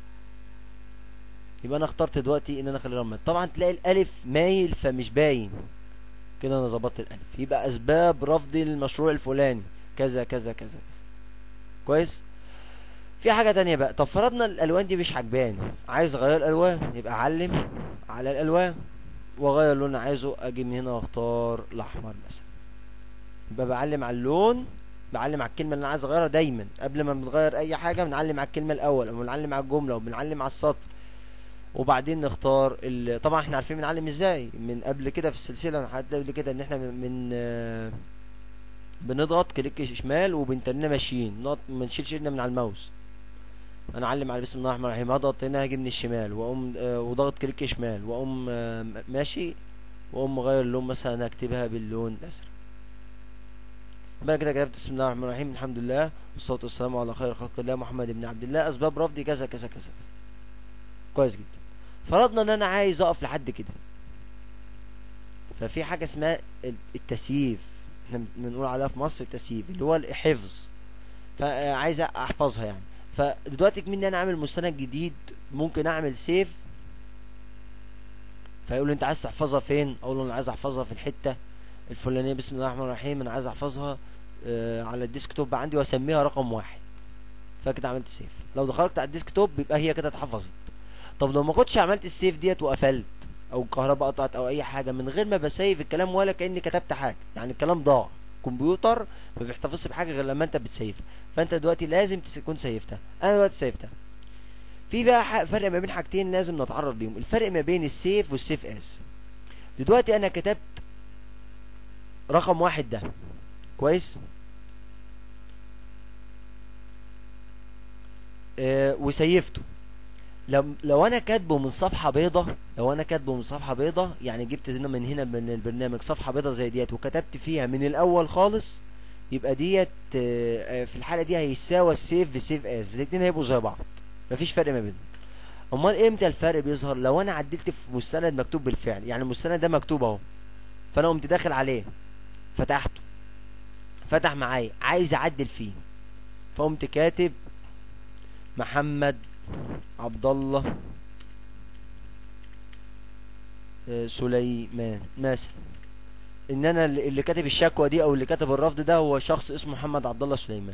يبقى انا اخترت دلوقتي ان انا اخليه رمادي طبعا تلاقي الالف مايل فمش باين كده انا ظبطت الالف يبقى اسباب رفض المشروع الفلاني كذا كذا كذا كذا كويس في حاجة تانية بقى طب فرضنا الالوان دي مش عجباني عايز اغير الالوان يبقى اعلم على الالوان واغير اللون اللي عايزه اجي من هنا واختار الاحمر مثلا يبقى بعلم على اللون بعلم على الكلمة اللي انا عايز اغيرها دايما قبل ما بنغير اي حاجة بنعلم على الكلمة الاول او بنعلم على الجملة وبنعلم على السطر وبعدين نختار ال... طبعا احنا عارفين بنعلم ازاي من قبل كده في السلسلة حتى قبل كده ان احنا من, من آه، بنضغط كليك شمال وبنتننا ماشيين نضغط ما نشيلش ايدنا من على الماوس انا اعلم على بسم الله الرحمن الرحيم هضغط هنا هاجي من الشمال واقوم آه، وضغط كليك شمال واقوم آه، م- ماشي واقوم مغير اللون مثلا اكتبها باللون الازرق بقى كده كتبت بسم الله الرحمن الرحيم الحمد لله والصلاه والسلام على خير خلق الله محمد بن عبد الله اسباب رفضي كذا كذا كذا كذا كويس جدا فرضنا ان انا عايز اقف لحد كده ففي حاجه اسمها ال- التسييف احنا بنقول عليها في مصر التسييف اللي هو الحفظ فعايز احفظها يعني فدلوقتي كمان انا عامل مستند جديد ممكن اعمل سيف فيقول لي انت عايز تحفظها فين اقول له انا عايز احفظها في الحته الفلانيه بسم الله الرحمن الرحيم انا عايز احفظها آه على الديسكتوب عندي واسميها رقم واحد فكده عملت سيف لو دخلت على الديسكتوب يبقى هي كده اتحفظت طب لو ما كنتش عملت السيف ديت وقفلت او الكهرباء قطعت او اي حاجه من غير ما بسيف الكلام ولا كاني كتبت حاجه يعني الكلام ضاع كمبيوتر ما بيحتفظش بحاجه غير لما انت بتسيف فانت دلوقتي لازم تس- تكون سيفتها انا دلوقتي سيفتها في بقى ح- فرق ما بين حاجتين لازم نتعرض ليهم الفرق ما بين السيف والسيف اس دلوقتي انا كتبت رقم واحد ده كويس آه وسيفته لو لو انا كاتبه من صفحه بيضة لو انا كاتبه من صفحه بيضة يعني جبت هنا من هنا من البرنامج صفحه بيضة زي ديت وكتبت فيها من الاول خالص يبقى ديت آه، آه، في الحاله دي هيساوي السيف بسيف از الاثنين هيبقوا زي بعض مفيش فرق ما بينهم امال امتى الفرق بيظهر لو انا عدلت في مستند مكتوب بالفعل يعني المستند ده مكتوب اهو فانا قمت داخل عليه فتحته فتح معايا عايز اعدل فيه فقمت كاتب محمد عبد الله آه، سليمان مثلا ان انا اللي اللي كاتب الشكوى دي او اللي كاتب الرفض ده هو شخص اسمه محمد عبد الله سليمان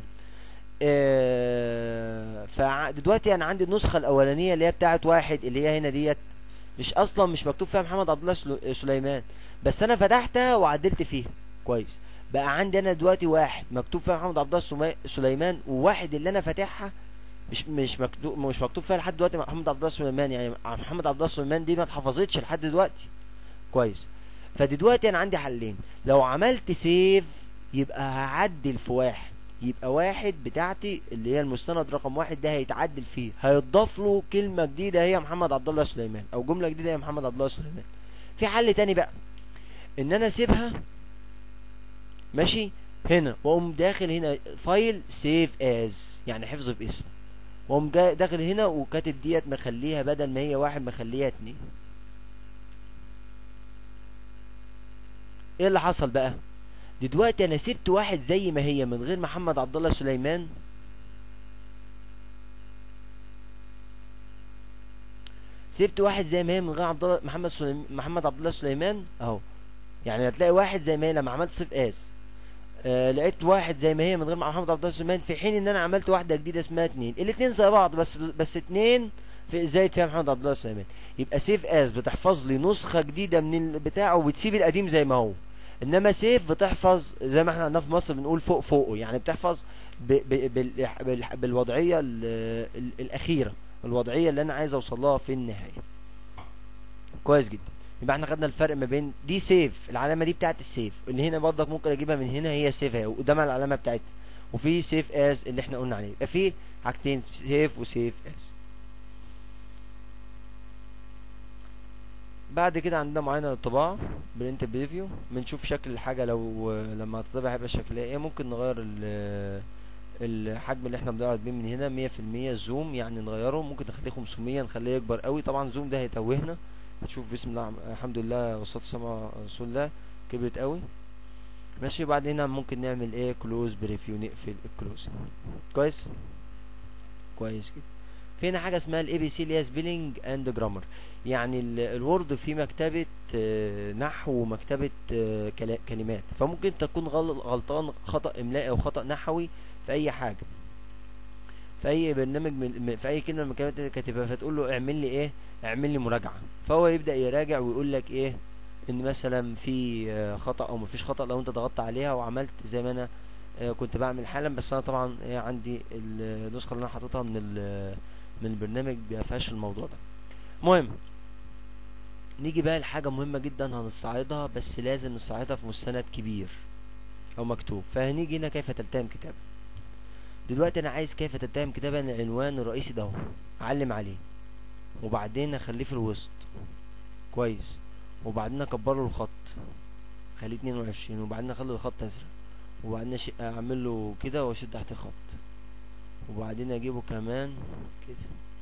آه، فدلوقتي انا عندي النسخه الاولانيه اللي هي بتاعت واحد اللي هي هنا ديت مش اصلا مش مكتوب فيها محمد عبد الله سلو- سليمان بس انا فتحتها وعدلت فيها كويس بقى عندي انا دلوقتي واحد مكتوب فيها محمد عبد الله سما- سليمان وواحد اللي انا فاتحها مش مش مكتوب مش مكتوب فيها لحد دلوقتي محمد عبد الله سليمان يعني محمد عبد الله سليمان دي ما اتحفظتش لحد دلوقتي كويس فدلوقتي انا عندي حلين لو عملت سيف يبقى هعدل في واحد يبقى واحد بتاعتي اللي هي المستند رقم واحد ده هيتعدل فيه هيضاف له كلمة جديدة هي محمد عبد الله سليمان او جملة جديدة هي محمد عبد الله سليمان في حل تاني بقى ان انا اسيبها ماشي هنا واقوم داخل هنا فايل سيف از يعني حفظ باسم واقوم جا- داخل هنا وكاتب ديت مخليها بدل ما هي واحد مخليها اتنين ايه اللي حصل بقى دلوقتي انا سبت واحد زي ما هي من غير محمد عبد الله سليمان سبت واحد زي ما هي من غير عبد الله محمد سليم محمد عبد الله سليمان اهو يعني هتلاقي واحد زي ما هي لما عملت صيف اس آه لقيت واحد زي ما هي من غير محمد عبد الله سليمان في حين ان انا عملت واحده جديده اسمها اتنين الاتنين زي بعض بس بس اتنين في زايد فيها محمد عبد الله سليمان يبقى سيف اس بتحفظ لي نسخه جديده من البتاع وبتسيب القديم زي ما هو انما سيف بتحفظ زي ما احنا عندنا في مصر بنقول فوق فوقه يعني بتحفظ ب ب بال بال بالوضعيه ال ال الاخيره الوضعيه اللي انا عايز اوصل لها في النهايه كويس جدا يبقى احنا خدنا الفرق ما بين دي سيف العلامه دي بتاعت السيف اللي هنا برضك ممكن اجيبها من هنا هي سيف اهي وقدامها العلامه بتاعتها وفي سيف اس اللي احنا قلنا عليه يبقى في حاجتين سيف وسيف اس بعد كده عندنا معانا الطباعة برنت بريفيو بنشوف شكل الحاجة لو لما هتطبع هيبقى شكلها ايه ممكن نغير ال الحجم اللي احنا بنعرض بيه من هنا مية في المية زوم يعني نغيره ممكن نخليه خمسمية نخليه يكبر قوي طبعا زوم ده هيتوهنا هتشوف بسم الله الحمد لله والصلاة والسلام على رسول الله كبرت قوي ماشي بعد هنا ممكن نعمل ايه كلوز بريفيو نقفل الكلوز كويس كويس كده في هنا حاجه اسمها الاي بي سي اللي هي سبيلنج اند جرامر يعني الوورد فيه مكتبه آه نحو ومكتبه آه كلمات فممكن تكون غلطان خطا املائي او خطا نحوي في اي حاجه في اي برنامج من في اي كلمه من الكلمات اللي كاتبها فتقول له اعمل لي ايه اعمل لي مراجعه فهو يبدا يراجع ويقول لك ايه ان مثلا في آه خطا او مفيش خطا لو انت ضغطت عليها وعملت زي ما انا كنت بعمل حالا بس انا طبعا إيه عندي النسخه اللي انا حاططها من من البرنامج بيفيهاش الموضوع ده المهم نيجي بقى لحاجه مهمه جدا هنستعرضها بس لازم نستعرضها في مستند كبير او مكتوب فهنيجي هنا كيف تلتهم كتابه دلوقتي انا عايز كيف تلتهم كتابه العنوان الرئيسي ده اعلم عليه وبعدين اخليه في الوسط كويس وبعدين اكبر له الخط خليه 22 وبعدين اخلي الخط ازرق وبعدين اعمل له كده واشد تحت خط وبعدين اجيبه كمان كده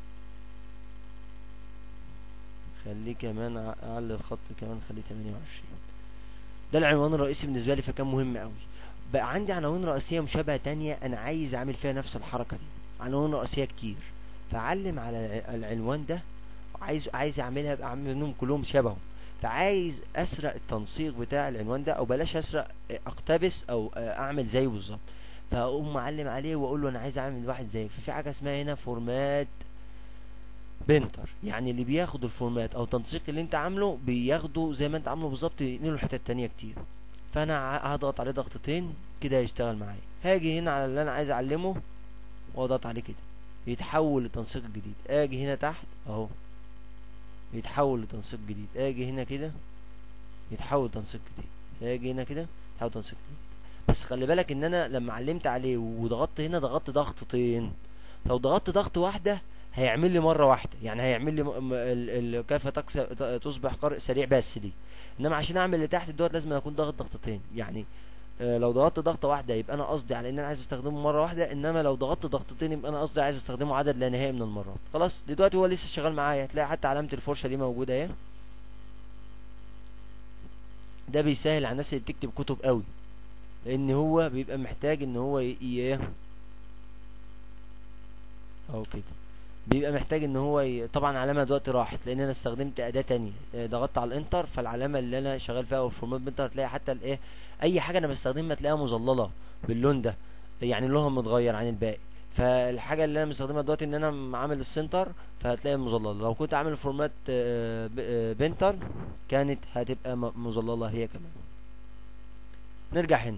خليه كمان اعلي الخط كمان خليه 28 ده العنوان الرئيسي بالنسبه لي فكان مهم قوي بقى عندي عناوين رئيسيه مشابهه تانية انا عايز اعمل فيها نفس الحركه دي عناوين رئيسيه كتير فاعلم على العنوان ده عايز عايز اعملها اعمل منهم كلهم شبهه فعايز اسرق التنسيق بتاع العنوان ده او بلاش اسرق اقتبس او اعمل زيه بالظبط فاقوم معلم عليه واقول له انا عايز اعمل واحد زيك ففي حاجه اسمها هنا فورمات بنتر يعني اللي بياخد الفورمات او التنسيق اللي انت عامله بياخده زي ما انت عامله بالظبط ينقله لحتت تانية كتير فانا هضغط عليه ضغطتين كده هيشتغل معايا هاجي هنا على اللي انا عايز اعلمه واضغط عليه كده يتحول لتنسيق جديد اجي هنا تحت اهو يتحول لتنسيق جديد اجي هنا كده يتحول لتنسيق جديد اجي هنا كده يتحول لتنسيق جديد بس خلي بالك ان انا لما علمت عليه وضغطت هنا ضغطت ضغطتين لو ضغطت ضغط واحده هيعمل لي مره واحده يعني هيعمل لي م... م... ال... ال... كيف تكس... تصبح قارئ سريع بس دي انما عشان اعمل اللي تحت دوت لازم اكون ضاغط ضغطتين يعني آه لو ضغطت ضغطه واحده يبقى انا قصدي على ان انا عايز استخدمه مره واحده انما لو ضغطت ضغطتين يبقى انا قصدي عايز استخدمه عدد لا نهائي من المرات خلاص دلوقتي هو لسه شغال معايا هتلاقي حتى علامه الفرشه دي موجوده اهي ده بيسهل على الناس اللي بتكتب كتب قوي لان هو بيبقى محتاج ان هو ايه اهو كده بيبقى محتاج ان هو ي... طبعا علامه دلوقتي راحت لان انا استخدمت اداه تانية ضغطت على الانتر فالعلامه اللي انا شغال فيها او الفورمات بنتر تلاقي حتى الايه اي حاجه انا بستخدمها تلاقيها مظلله باللون ده يعني لونها متغير عن الباقي فالحاجه اللي انا مستخدمها دلوقتي ان انا عامل السنتر فهتلاقي مظلله لو كنت عامل فورمات بنتر كانت هتبقى مظلله هي كمان نرجع هنا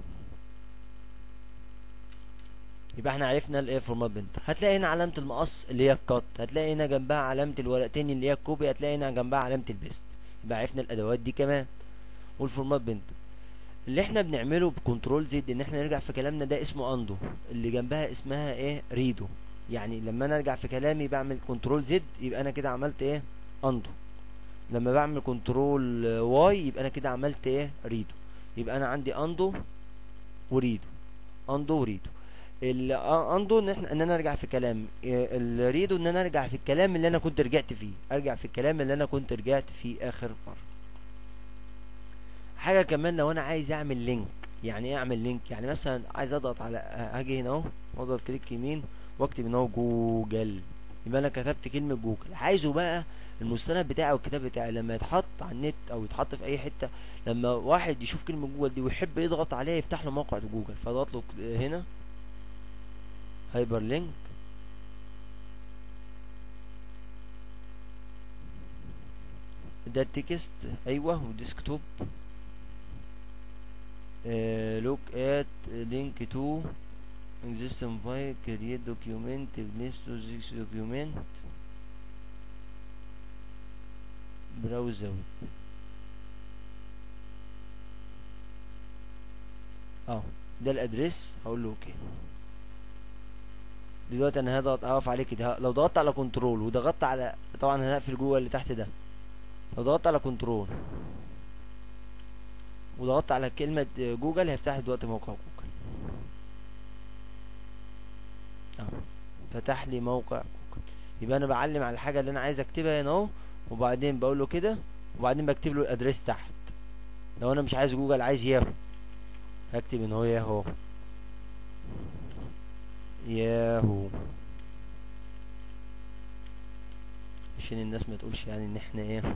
يبقى احنا عرفنا الايه فورمات بنتر هتلاقي هنا علامه المقص اللي هي الكات هتلاقي هنا جنبها علامه الورقتين اللي هي الكوبي هتلاقي هنا جنبها علامه البيست يبقى عرفنا الادوات دي كمان والفورمات بنت اللي احنا بنعمله بكنترول زد ان احنا نرجع في كلامنا ده اسمه اندو اللي جنبها اسمها ايه ريدو يعني لما انا ارجع في كلامي بعمل كنترول زد يبقى انا كده عملت ايه اندو لما بعمل كنترول واي يبقى انا كده عملت ايه ريدو يبقى انا عندي اندو وريدو اندو وريدو الاندو ان احنا ان انا ارجع في كلام الريدو ان انا ارجع في الكلام اللي انا كنت رجعت فيه ارجع في الكلام اللي انا كنت رجعت فيه اخر مره حاجه كمان لو انا عايز اعمل لينك يعني ايه اعمل لينك يعني مثلا عايز اضغط على هاجي هنا اهو واضغط كليك يمين واكتب هنا اهو جوجل يبقى انا كتبت كلمه جوجل عايزه بقى المستند بتاعي والكتاب بتاعي لما يتحط على النت او يتحط في اي حته لما واحد يشوف كلمه جوجل دي ويحب يضغط عليها يفتح له موقع جوجل فاضغط له هنا هايبر لينك ده التكست ايوه وديسكتوب لوك ات لينك تو existing file create document place to this document براوز اوت اه ده الادريس هقول له اوكي دلوقتي انا هضغط اقف عليه كده لو ضغطت على كنترول وضغطت على طبعا انا هقفل جوه اللي تحت ده لو ضغطت على كنترول وضغطت على كلمة جوجل هيفتح لي دلوقتي موقع جوجل اه فتح لي موقع جوجل يبقى انا بعلم على الحاجة اللي انا عايز اكتبها هنا اهو وبعدين بقول له كده وبعدين بكتب له الادريس تحت لو انا مش عايز جوجل عايز ياهو هكتب ان هو ياهو ياهو عشان الناس ما تقولش يعني ان احنا ايه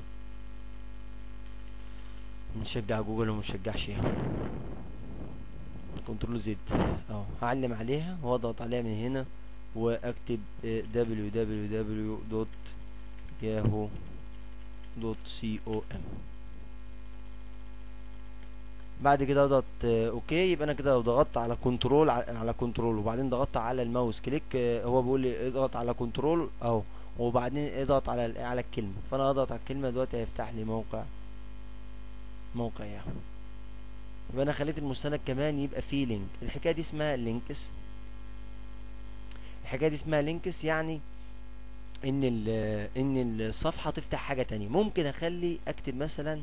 بنشجع جوجل وما بنشجعش ياهو كنترول زد اهو هعلم عليها واضغط عليها من هنا واكتب www.yahoo.com بعد كده اضغط اوكي يبقى انا كده لو ضغطت على كنترول على كنترول وبعدين ضغطت على الماوس كليك هو بيقول لي اضغط على كنترول اهو وبعدين اضغط على على الكلمه فانا اضغط على الكلمه دلوقتي هيفتح لي موقع موقع ياهو يبقى انا خليت المستند كمان يبقى فيه لينك الحكايه دي اسمها لينكس الحكايه دي اسمها لينكس يعني ان ان الصفحه تفتح حاجه تانية ممكن اخلي اكتب مثلا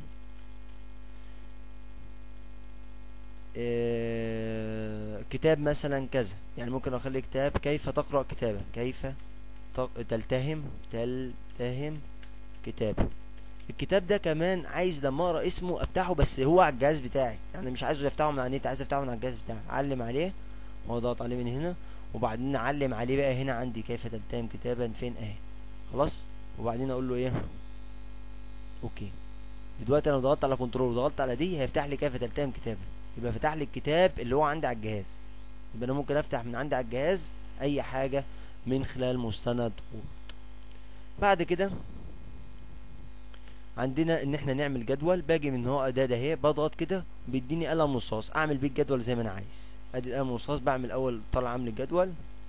آه كتاب مثلا كذا يعني ممكن اخلي كتاب كيف تقرا كتابا كيف تلتهم تلتهم كتابا الكتاب ده كمان عايز لما اقرا اسمه افتحه بس هو على الجهاز بتاعي يعني مش عايزه افتحه من على النت عايز افتحه من على الجهاز بتاعي اعلم عليه واضغط عليه من هنا وبعدين اعلم عليه بقى هنا عندي كيف تلتهم كتابا فين اهي خلاص وبعدين اقول له ايه اوكي دلوقتي انا ضغطت على كنترول وضغطت على دي هيفتح لي كيف تلتهم كتابا يبقى فتح لي الكتاب اللي هو عندي على الجهاز يبقى انا ممكن افتح من عندي على الجهاز اي حاجه من خلال مستند وورد بعد كده عندنا ان احنا نعمل جدول باجي من هو اداه ده اهي بضغط كده بيديني قلم رصاص اعمل بيه الجدول زي ما انا عايز ادي القلم الرصاص بعمل اول طلع عامل الجدول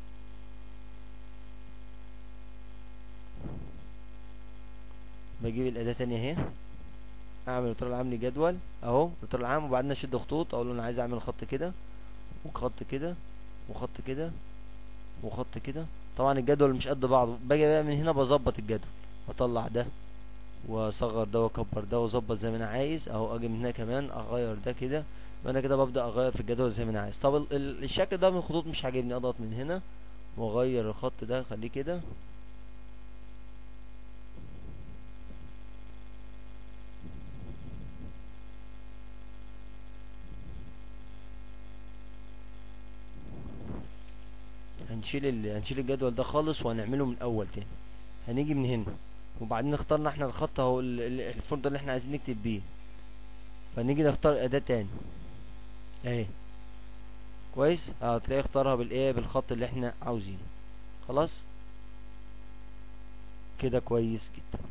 بجيب الاداه تانية اهي اعمل الاطار العام لجدول اهو الاطار العام وبعدين اشد خطوط اقول له انا عايز اعمل خط كده وخط كده وخط كده وخط كده طبعا الجدول مش قد بعضه باجي بقى من هنا بظبط الجدول اطلع ده واصغر ده واكبر ده واظبط زي ما انا عايز اهو اجي من هنا كمان اغير ده كده وانا كده ببدا اغير في الجدول زي ما انا عايز طب الشكل ده من الخطوط مش عاجبني اضغط من هنا واغير الخط ده اخليه كده هنشيل ال... هنشيل الجدول ده خالص وهنعمله من الاول تاني هنيجي من هنا وبعدين اخترنا احنا الخط اهو الفولدر اللي احنا عايزين نكتب بيه فنيجي نختار اداة تاني اهي كويس اه تلاقي اختارها بالايه بالخط اللي احنا عاوزينه خلاص كده كويس جدا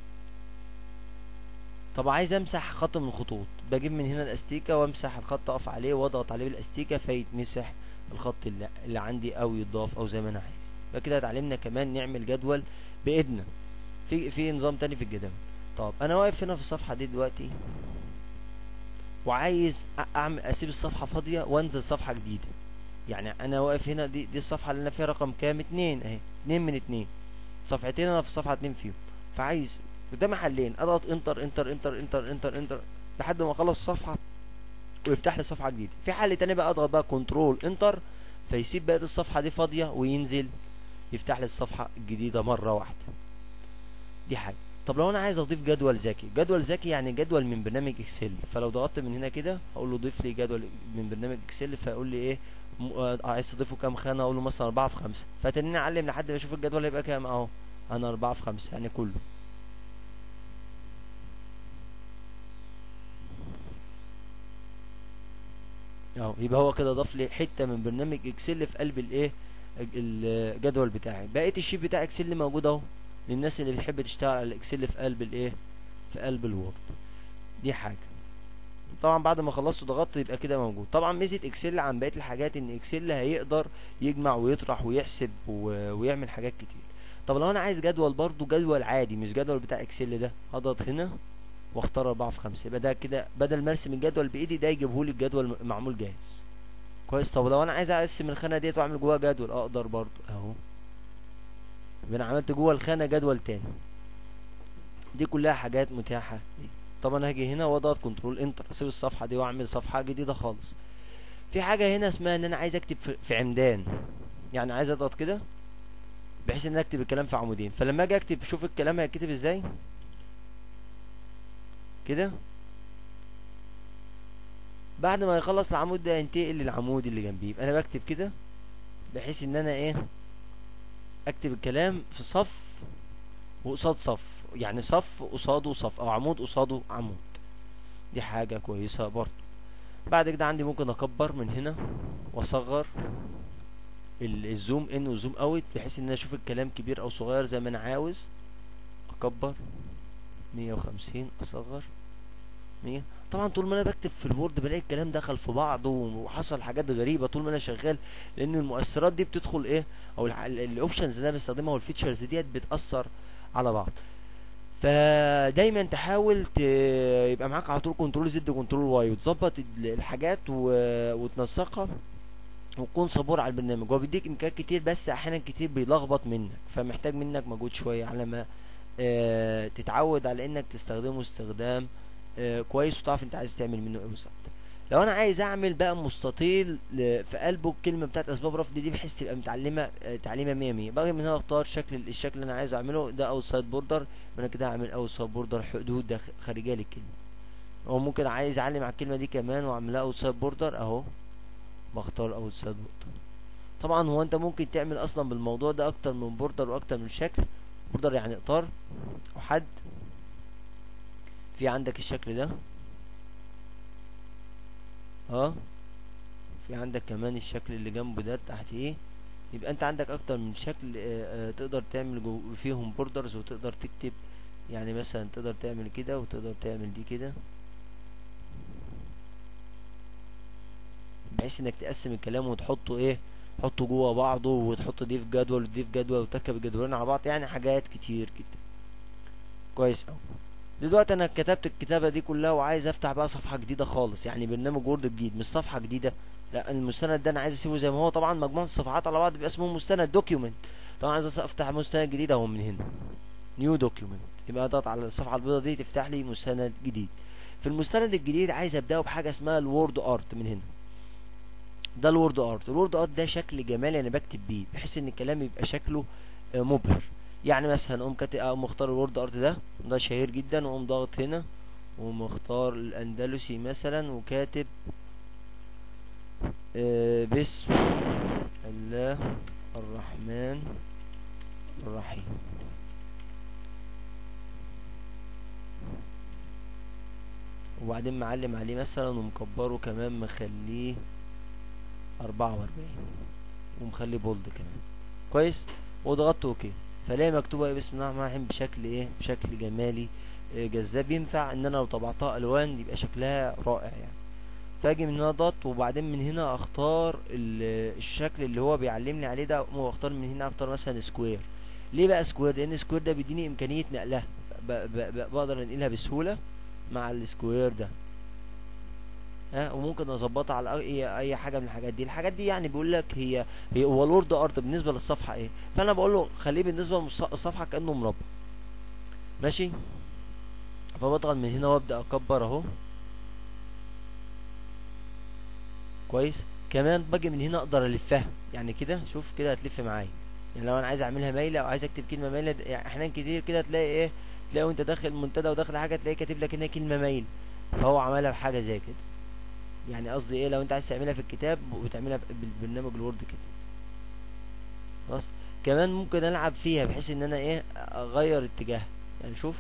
طب عايز امسح خط من الخطوط بجيب من هنا الاستيكه وامسح الخط اقف عليه واضغط عليه بالاستيكه فيتمسح الخط اللي, اللي عندي او يضاف او زي ما انا عايز يبقى كده اتعلمنا كمان نعمل جدول بايدنا في في نظام تاني في الجداول طب انا واقف هنا في الصفحه دي دلوقتي وعايز أ- اعمل اسيب الصفحه فاضيه وانزل صفحه جديده يعني انا واقف هنا دي دي الصفحه اللي انا فيها رقم كام اتنين اهي اتنين من اتنين صفحتين انا في صفحه اتنين فيهم فعايز قدامي حلين اضغط انتر انتر انتر انتر انتر انتر لحد ما اخلص الصفحه ويفتح لي صفحه جديده في حل تاني بقى اضغط بقى كنترول انتر فيسيب بقيه الصفحه دي فاضيه وينزل يفتح لي الصفحه الجديده مره واحده دي حاجه طب لو انا عايز اضيف جدول ذكي جدول ذكي يعني جدول من برنامج اكسل فلو ضغطت من هنا كده هقول له ضيف لي جدول من برنامج اكسل فيقول لي ايه م... آه عايز تضيفه كام خانه اقول له مثلا 4 في 5 فتنين اعلم لحد ما اشوف الجدول هيبقى كام اهو انا 4 في 5 يعني كله اهو يبقى هو كده ضاف لي حته من برنامج اكسل في قلب الايه الج- الجدول بتاعي بقيه الشيت بتاع اكسل موجود اهو للناس اللي بتحب تشتغل على الاكسل في قلب الايه في قلب الوورد دي حاجه طبعا بعد ما خلصت ضغطت يبقى كده موجود طبعا ميزه اكسل عن بقيه الحاجات ان اكسل هيقدر يجمع ويطرح ويحسب و... ويعمل حاجات كتير طب لو انا عايز جدول برضو جدول عادي مش جدول بتاع اكسل ده اضغط هنا واختار 4 في 5 يبقى ده كده بدل ما ارسم الجدول بايدي ده يجيبهولي الجدول م- معمول جاهز كويس طب لو انا عايز ارسم الخانه ديت واعمل جواها جدول اقدر برضو اهو يبقى انا عملت جوه الخانه جدول تاني دي كلها حاجات متاحه لي طبعا هاجي هنا واضغط كنترول انتر اسيب الصفحه دي واعمل صفحه جديده خالص في حاجه هنا اسمها ان انا عايز اكتب في, في عمدان يعني عايز اضغط كده بحيث ان أنا اكتب الكلام في عمودين فلما اجي اكتب شوف الكلام هيتكتب ازاي كده بعد ما يخلص العمود ده ينتقل للعمود اللي جنبيه يبقى انا بكتب كده بحيث ان انا ايه اكتب الكلام في صف وقصاد صف يعني صف قصاده صف او عمود قصاده عمود دي حاجة كويسة برضو بعد كده عندي ممكن اكبر من هنا واصغر ال- الزوم ان وزوم اوت بحيث ان انا اشوف الكلام كبير او صغير زي ما انا عاوز اكبر مية وخمسين اصغر مية طبعا طول ما انا بكتب في الوورد بلاقي الكلام دخل في بعضه وحصل حاجات غريبه طول ما انا شغال لان المؤثرات دي بتدخل ايه او الاوبشنز اللي انا بستخدمها والفيتشرز ديت بتاثر على بعض فدايما تحاول ت... يبقى معاك على طول كنترول زد وكنترول واي وتظبط ال- الحاجات و... وتنسقها وتكون صبور على البرنامج هو بيديك امكانيات كتير بس احيانا كتير بيلخبط منك فمحتاج منك مجهود شويه على ما آه تتعود على انك تستخدمه استخدام آه كويس وتعرف انت عايز تعمل منه ايه بالظبط لو انا عايز اعمل بقى مستطيل ل- في قلبه الكلمه بتاعت اسباب رفض دي بحيث تبقى متعلمه آه، تعليمه 100 100 باجي من هنا اختار شكل الشكل اللي انا عايز اعمله ده اوت سايد بوردر انا كده هعمل اوت سايد بوردر حدود داخ- خارجيه للكلمه او ممكن عايز اعلم على الكلمه دي كمان واعملها اوت سايد بوردر اهو بختار اوت سايد بوردر طبعا هو انت ممكن تعمل اصلا بالموضوع ده اكتر من بوردر واكتر من شكل بوردر يعني اطار او حد في عندك الشكل ده اه في عندك كمان الشكل اللي جنبه ده تحت ايه يبقى انت عندك اكتر من شكل آه آه تقدر تعمل جو فيهم بوردرز وتقدر تكتب يعني مثلا تقدر تعمل كده وتقدر تعمل دي كده بحيث انك تقسم الكلام وتحطه ايه تحطه جوه بعضه وتحط دي في جدول ودي في جدول وتركب الجدولين على بعض يعني حاجات كتير جدا كويس اوي دلوقتي انا كتبت الكتابه دي كلها وعايز افتح بقى صفحه جديده خالص يعني برنامج وورد جديد مش صفحه جديده لا المستند ده انا عايز اسيبه زي ما هو طبعا مجموعه الصفحات على بعض بيبقى اسمه مستند دوكيومنت طبعا عايز افتح مستند جديد اهو من هنا نيو دوكيومنت يبقى اضغط على الصفحه البيضاء دي تفتح لي مستند جديد في المستند الجديد عايز ابداه بحاجه اسمها الوورد ارت من هنا ده الوورد ارت الوورد ارت ده شكل جمالي انا بكتب بيه بحيث ان الكلام يبقى شكله آه، مبهر يعني مثلا اقوم كاتب اقوم مختار الوورد ارت ده ده شهير جدا واقوم ضاغط هنا ومختار الاندلسي مثلا وكاتب آه، بسم الله الرحمن الرحيم وبعدين معلم عليه مثلا ومكبره كمان مخليه أربعة وأربعين ومخليه بولد كمان كويس وضغطت اوكي فلاقي مكتوبة ايه بسم الله الرحمن الرحيم بشكل ايه بشكل جمالي آه، جذاب ينفع ان انا لو طبعتها الوان يبقى شكلها رائع يعني فاجي من هنا ضغط وبعدين من هنا اختار ال- الشكل اللي هو بيعلمني عليه ده واختار من هنا اختار مثلا سكوير ليه بقى سكوير لان سكوير ده بيديني امكانيه نقلها ب... ب... ب... بقدر انقلها بسهولة مع السكوير ده ها وممكن اظبطها على اي اي حاجه من الحاجات دي الحاجات دي يعني بيقول لك هي هي هو الورد ارت بالنسبه للصفحه ايه فانا بقول له خليه بالنسبه للصفحه كانه مربع ماشي فبضغط من هنا وابدا اكبر اهو كويس كمان باجي من هنا اقدر الفها يعني كده شوف كده هتلف معايا يعني لو انا عايز اعملها مايله او عايز اكتب كلمه مايله يعني احيانا كتير كده تلاقي ايه تلاقي وانت داخل منتدى وداخل حاجه تلاقي كاتب لك هنا كلمه مايل فهو عملها بحاجه زي كده يعني قصدي ايه لو انت عايز تعملها في الكتاب وتعملها بالبرنامج الوورد كده خلاص كمان ممكن العب فيها بحيث ان انا ايه اغير اتجاه يعني شوف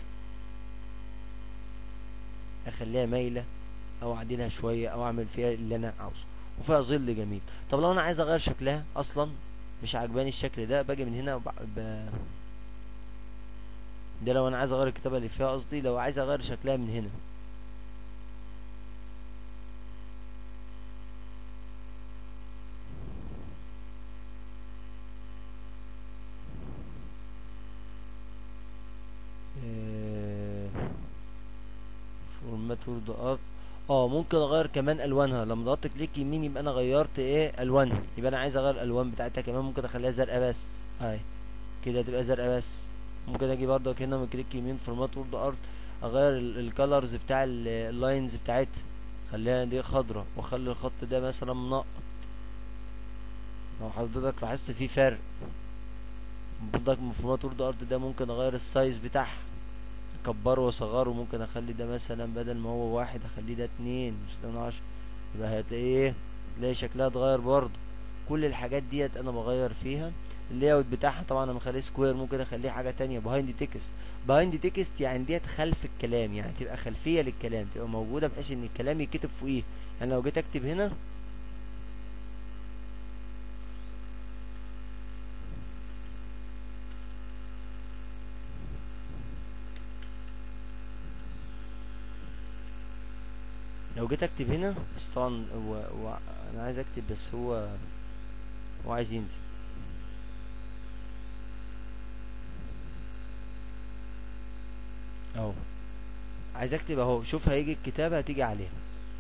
اخليها مايله او اعدلها شويه او اعمل فيها اللي انا عاوزه وفيها ظل جميل طب لو انا عايز اغير شكلها اصلا مش عجباني الشكل ده باجي من هنا وب... ب... ده لو انا عايز اغير الكتابه اللي فيها قصدي لو عايز اغير شكلها من هنا فورمات وورد ارت اه ممكن اغير كمان الوانها لما ضغطت كليك يمين يبقى انا غيرت ايه الوانها يبقى انا عايز اغير الالوان بتاعتها كمان ممكن اخليها زرقاء بس اهي كده تبقى زرقاء بس ممكن اجي برضك هنا من كليك يمين فورمات وورد ارت اغير الكالرز بتاع اللاينز بتاعتها خليها دي خضرة واخلي الخط ده مثلا منقط لو حضرتك لاحظت في فرق برضك من فورمات وورد ارت ده ممكن اغير السايز بتاعها اكبره واصغره ممكن اخلي ده مثلا بدل ما هو واحد اخليه ده اتنين مش ده عشرة يبقى هتلاقي ايه تلاقي شكلها اتغير برضه كل الحاجات ديت انا بغير فيها اللاي اوت بتاعها طبعا انا مخليه سكوير ممكن اخليه حاجه تانية بهايند تكست بهايند تكست يعني ديت خلف الكلام يعني تبقى خلفيه للكلام تبقى موجوده بحيث ان الكلام يتكتب فوقيه يعني لو جيت اكتب هنا لو جيت اكتب هنا بس طبعا هو, هو انا عايز اكتب بس هو هو عايز ينزل اهو عايز اكتب اهو شوف هيجي الكتابة هتيجي عليها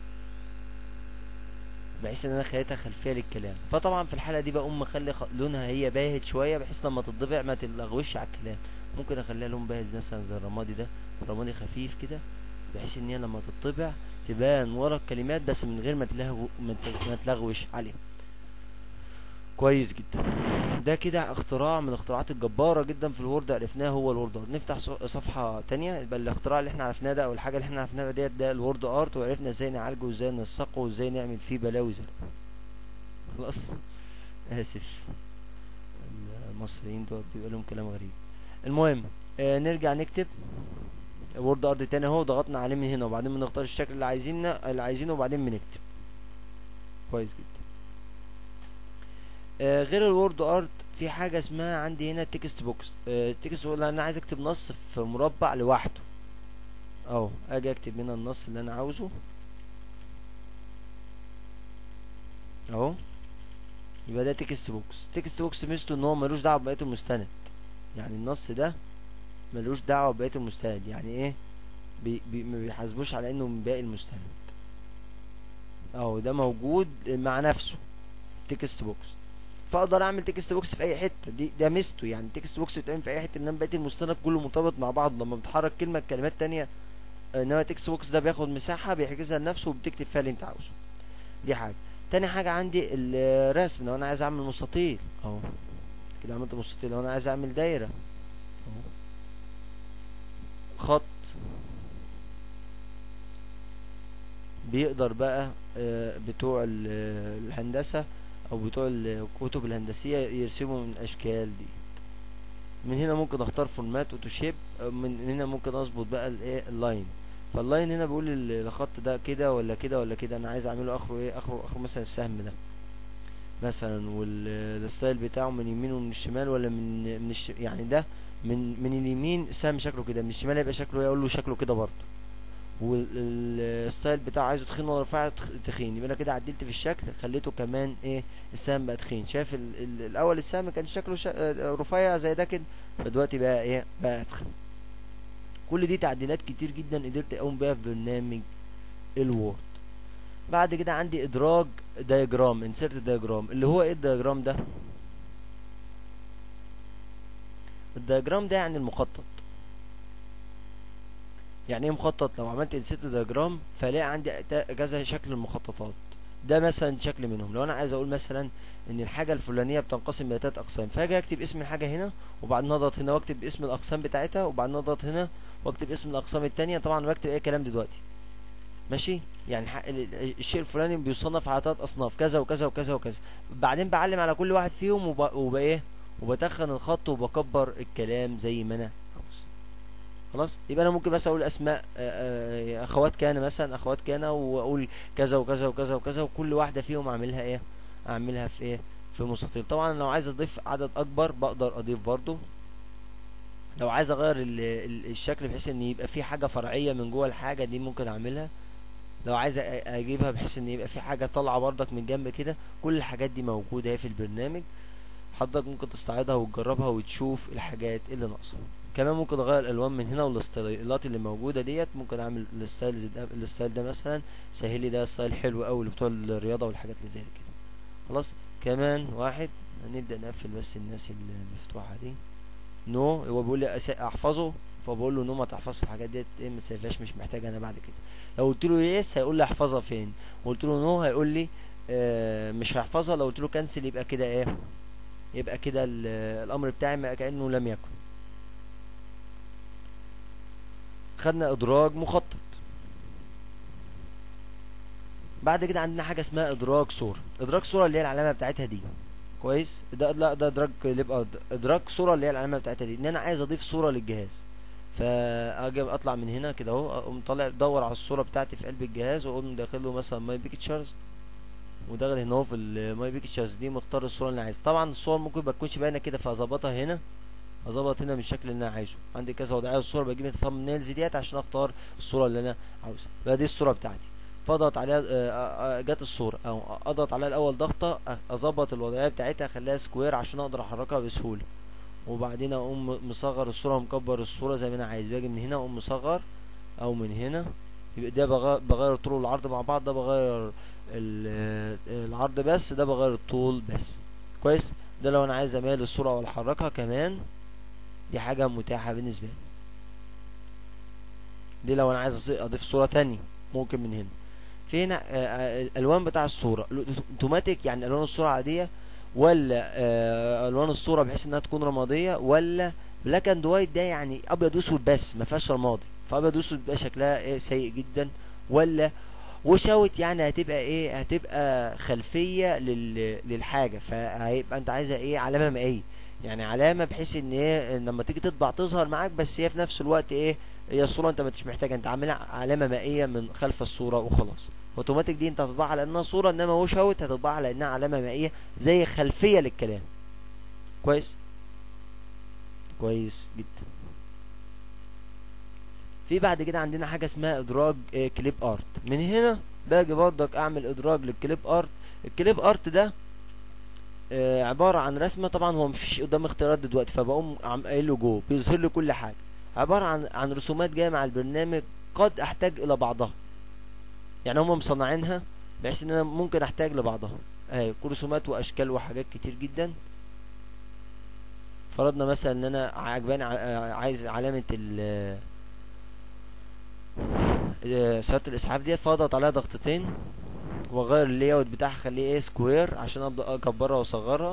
بحيث ان انا خليتها خلفيه للكلام فطبعا في الحاله دي بقوم مخلي خ... لونها هي باهت شويه بحيث لما تطبع ما تلغوش على الكلام ممكن اخليها لون باهت مثلا زي الرمادي ده رمادي خفيف كده بحيث ان هي لما تطبع تبان ورا الكلمات بس من غير ما تلغو ما تلغوش عليها كويس جدا ده كده اختراع من الاختراعات الجبارة جدا في الوورد عرفناه هو الوورد ارت نفتح صفحة تانية يبقى الاختراع اللي احنا عرفناه ده او الحاجة اللي احنا عرفناها ديت ده الوورد ارت وعرفنا ازاي نعالجه وازاي ننسقه وازاي نعمل فيه بلاوي زرقاء خلاص اسف المصريين دول بيبقى لهم كلام غريب المهم آه نرجع نكتب وورد ارت تاني اهو ضغطنا عليه من هنا وبعدين بنختار الشكل اللي عايزينه اللي عايزينه وبعدين بنكتب كويس جدا آه غير الوورد ارت في حاجه اسمها عندي هنا تكست بوكس آه تكست بوكس انا عايز اكتب نص في مربع لوحده اهو اجي اكتب هنا النص اللي انا عاوزه اهو يبقى ده تكست بوكس تكست بوكس ميزته ان هو ملوش دعوه ببقيه المستند يعني النص ده ملوش دعوه ببقيه المستند يعني ايه بي بي ما بيحاسبوش على انه من باقي المستند اهو ده موجود مع نفسه تكست بوكس فاقدر اعمل تكست بوكس في اي حته دي ده ميزته يعني تكست بوكس بيتعمل في اي حته انما بقيه المستند كله مرتبط مع بعض لما بتحرك كلمه كلمات تانية انما التكست بوكس ده بياخد مساحه بيحجزها لنفسه وبتكتب فيها اللي انت عاوزه دي حاجه تاني حاجه عندي الرسم لو انا عايز اعمل مستطيل اهو كده عملت مستطيل لو انا عايز اعمل دايره اهو خط بيقدر بقى بتوع الهندسة او بتوع الكتب الهندسية يرسموا من الاشكال دي من هنا ممكن اختار فورمات اوتوشيب من هنا ممكن اظبط بقى الايه اللاين فاللاين هنا بيقول الخط ده كده ولا كده ولا كده انا عايز اعمله اخره ايه اخره اخره مثلا السهم ده مثلا والستايل بتاعه من يمين ومن الشمال ولا من من الش... يعني ده من من اليمين السهم شكله كده من الشمال يبقى شكله اقول له شكله كده برضه والستايل بتاعه عايزه تخين ولا رفيع تخين يبقى انا كده عدلت في الشكل خليته كمان ايه السهم بقى تخين شايف ال ال الاول السهم كان شكله شا رفيع زي ده كده فدلوقتي بقى ايه بقى اتخن كل دي تعديلات كتير جدا قدرت اقوم بيها في برنامج الوورد بعد كده عندي ادراج دايجرام انسيرت دايجرام اللي هو ايه الدايجرام ده الدايجرام ده يعني المخطط يعني ايه مخطط لو عملت انسيرت دايجرام فلاقي عندي تا- كذا شكل المخططات ده مثلا شكل منهم لو انا عايز اقول مثلا ان الحاجه الفلانيه بتنقسم الى تلات اقسام فاجي اكتب اسم الحاجه هنا وبعدين اضغط هنا واكتب اسم الاقسام بتاعتها وبعدين اضغط هنا واكتب اسم الاقسام التانية طبعا بكتب اي كلام دلوقتي ماشي يعني ح- ال- ال- الشيء الفلاني بيصنف على تلات اصناف كذا وكذا وكذا وكذا بعدين بعلم على كل واحد فيهم وب... وبايه وبتخن الخط وبكبر الكلام زي ما انا عاوز خلاص يبقى انا ممكن مثلا اقول اسماء آه، آه، اخوات كان مثلا اخوات كان واقول كذا وكذا وكذا وكذا وكل واحده فيهم اعملها ايه اعملها في ايه في مستطيل طبعا لو عايز اضيف عدد اكبر بقدر اضيف برضو لو عايز اغير ال- ال- الشكل بحيث ان يبقى في حاجه فرعيه من جوه الحاجه دي ممكن اعملها لو عايز أ- اجيبها بحيث ان يبقى في حاجه طالعه برضك من جنب كده كل الحاجات دي موجوده اهي في البرنامج حضرتك ممكن تستعيدها وتجربها وتشوف الحاجات اللي ناقصه كمان ممكن اغير الالوان من هنا والستايلات اللي موجوده ديت ممكن اعمل الستايل ده الستايل ده مثلا سهل لي ده ستايل حلو قوي اللي بتوع الرياضه والحاجات اللي زي كده خلاص كمان واحد هنبدا نقفل بس الناس اللي مفتوحه دي نو هو بيقول لي أس- احفظه فبقول له نو ما تحفظش الحاجات ديت ايه ما تسيبهاش مش محتاج انا بعد كده لو قلت له يس هيقول لي احفظها فين وقلت له نو هيقول لي آه مش هحفظها لو قلت له كنسل يبقى كده ايه يبقى كده ال- الامر بتاعي ما كانه لم يكن خدنا ادراج مخطط بعد كده عندنا حاجه اسمها ادراج صوره ادراج صوره اللي هي العلامه بتاعتها دي كويس ده لا ده ادراج يبقى ادراج صوره اللي هي العلامه بتاعتها دي ان انا عايز اضيف صوره للجهاز فاجي اطلع من هنا كده اهو اقوم طالع ادور على الصوره بتاعتي في قلب الجهاز واقوم داخل له مثلا ماي بيكتشرز وداخل هنا اهو في الماي بيكتشرز دي مختار الصوره اللي انا عايزها طبعا الصور ممكن ما تكونش باينه كده فاظبطها هنا اظبط هنا بالشكل اللي انا عايزه عندي كذا وضعيه الصوره بجيب الثامب نيلز ديت عشان اختار الصوره اللي انا عاوزها بقى دي الصوره بتاعتي فاضغط عليها آه، آه، آه، جت الصوره او اضغط عليها الاول ضغطه أ- اظبط الوضعيه بتاعتها اخليها سكوير عشان اقدر احركها بسهوله وبعدين اقوم مصغر الصوره ومكبر الصوره زي ما انا عايز باجي من هنا اقوم مصغر او من هنا يبقى ده بغ- بغير طول العرض مع بعض ده بغير ال- آه، العرض بس ده بغير الطول بس كويس ده لو انا عايز اميل الصوره ولا احركها كمان دي حاجه متاحه بالنسبه لي دي لو انا عايز أص- اضيف صوره تانية ممكن من هنا في هنا آه، آه، الالوان بتاع الصوره اوتوماتيك يعني الوان الصوره عاديه ولا آه، الوان الصوره بحيث انها تكون رماديه ولا بلاك اند وايت ده يعني ابيض واسود بس ما فيهاش رمادي فابيض واسود بيبقى شكلها ايه سيء جدا ولا وشاوت يعني هتبقى ايه هتبقى خلفيه لل... للحاجه فهيبقى انت عايزها ايه علامه مائيه يعني علامه بحيث ان ايه إن لما تيجي تطبع تظهر معاك بس هي في نفس الوقت ايه هي الصوره انت مش محتاجها انت عاملها علامه مائيه من خلف الصوره وخلاص اوتوماتيك دي انت هتطبعها على انها صوره انما هو شاوت هتطبعها على انها علامه مائيه زي خلفيه للكلام كويس كويس جدا في بعد كده عندنا حاجه اسمها ادراج آه، كليب ارت من هنا باجي برضك اعمل ادراج للكليب ارت الكليب ارت ده آه، عباره عن رسمه طبعا هو مفيش قدام اختيارات دلوقتي فبقوم عم قايل له جو بيظهر لي كل حاجه عباره عن عن رسومات جايه مع البرنامج قد احتاج الى بعضها يعني هم مصنعينها بحيث ان انا ممكن احتاج لبعضها اهي رسومات واشكال وحاجات كتير جدا فرضنا مثلا ان انا عجباني ع- آه، عايز علامه ال آه، سيارة الاسعاف ديت فاضغط عليها ضغطتين واغير اللي اوت بتاعها اخليه ايه سكوير عشان ابدا اكبرها واصغرها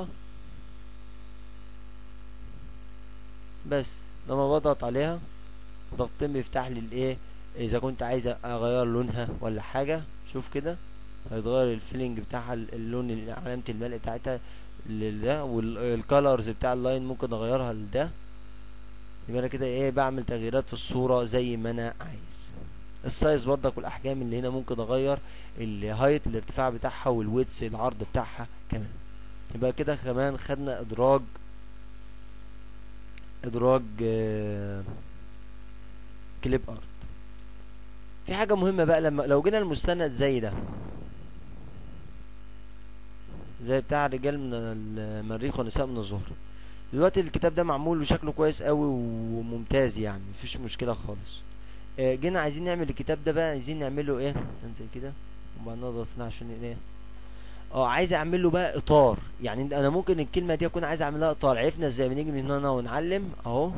بس لما بضغط عليها ضغطتين بيفتح لي الايه اذا كنت عايز اغير لونها ولا حاجه شوف كده هيتغير الفيلينج بتاعها ال- اللون ال- علامه الملء بتاعتها لده والكالرز بتاع اللاين ممكن اغيرها لده يبقى انا كده ايه بعمل تغييرات في الصوره زي ما انا عايز السايز برضك والاحجام اللي هنا ممكن اغير الهايت الارتفاع بتاعها والويتس العرض بتاعها كمان يبقى كده كمان خدنا ادراج ادراج آه، كليب ارت في حاجه مهمه بقى لما لو جينا المستند زي ده زي بتاع رجال من المريخ ونساء من الزهر دلوقتي الكتاب ده معمول وشكله كويس قوي وممتاز يعني مفيش مشكله خالص آه، جينا عايزين نعمل الكتاب ده بقى عايزين نعمله ايه انزل كده وبعدين نضغط هنا عشان ايه اه عايز اعمل له بقى اطار يعني انا ممكن الكلمه دي اكون عايز اعمل لها اطار عرفنا ازاي بنيجي من هنا ونعلم اهو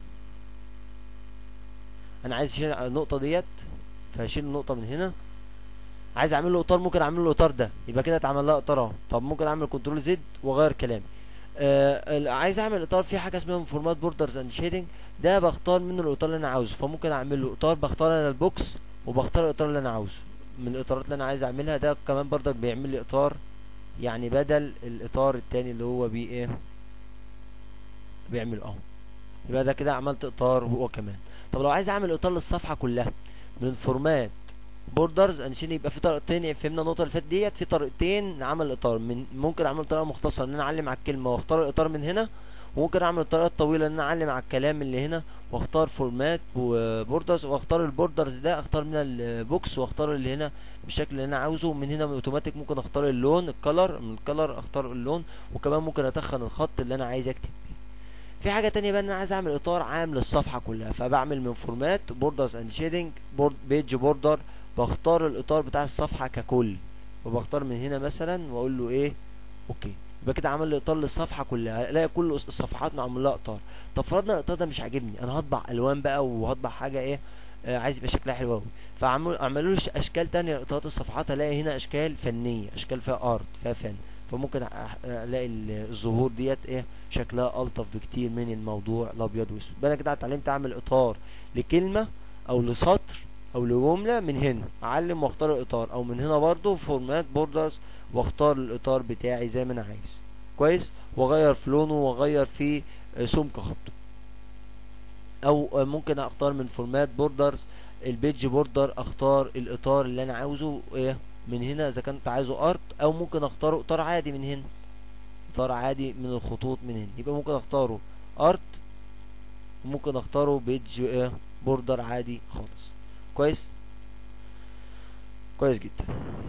انا عايز اشيل النقطه ديت فهشيل النقطه من هنا عايز اعمل له اطار ممكن اعمل له الاطار ده يبقى كده اتعمل لها اطار اهو طب ممكن اعمل كنترول زد واغير كلامي آه عايز اعمل اطار في حاجه اسمها فورمات بوردرز اند شيدنج ده بختار منه الاطار اللي انا عاوزه فممكن اعمل له اطار بختار انا البوكس وبختار الاطار اللي انا عاوزه من الاطارات اللي انا عايز اعملها ده كمان برضك بيعمل لي اطار يعني بدل الاطار التاني اللي هو بيه ايه بيعمل اهو يبقى ده كده عملت اطار هو كمان طب لو عايز اعمل اطار للصفحه كلها من فورمات بوردرز عشان يبقى في طريقتين فهمنا النقطه اللي فاتت ديت في طريقتين نعمل اطار من ممكن اعمل طريقه مختصره ان انا اعلم على الكلمه واختار الاطار من هنا وممكن اعمل الطريقه الطويله ان انا اعلم على الكلام اللي هنا واختار فورمات وبوردرز واختار البوردرز ده اختار من البوكس واختار اللي هنا بالشكل اللي انا عاوزه من هنا من اوتوماتيك ممكن اختار اللون الكلر من الكلر اختار اللون وكمان ممكن اتخن الخط اللي انا عايز اكتب بيه في حاجه تانية بقى ان انا عايز اعمل اطار عام للصفحه كلها فبعمل من فورمات بوردرز اند شيدنج بورد بيج بوردر بختار الاطار بتاع الصفحه ككل وبختار من هنا مثلا واقول له ايه اوكي يبقى كده عمل لي اطار للصفحه كلها الاقي كل الصفحات معمول لها اطار طب فرضنا الاطار ده مش عاجبني انا هطبع الوان بقى وهطبع حاجه ايه آه عايز يبقى شكلها حلو قوي فاعمل اعملوا له اشكال تانية لاطارات الصفحات الاقي هنا اشكال فنيه اشكال فيها ارت فيها فن فممكن الاقي الظهور ديت ايه شكلها الطف بكتير من الموضوع الابيض واسود انا كده اتعلمت اعمل اطار لكلمه او لسطر او لجمله من هنا اعلم واختار الاطار او من هنا برضو فورمات بوردرز واختار الاطار بتاعي زي ما انا عايز كويس واغير في لونه واغير في سمك خطه او ممكن اختار من فورمات بوردرز البيج بوردر اختار الاطار اللي انا عاوزه ايه من هنا اذا كنت عايزه ارت او ممكن اختاره اطار عادي من هنا اطار عادي من الخطوط من هنا يبقى ممكن اختاره ارت وممكن اختاره بيج ايه بوردر عادي خالص كويس كويس جدا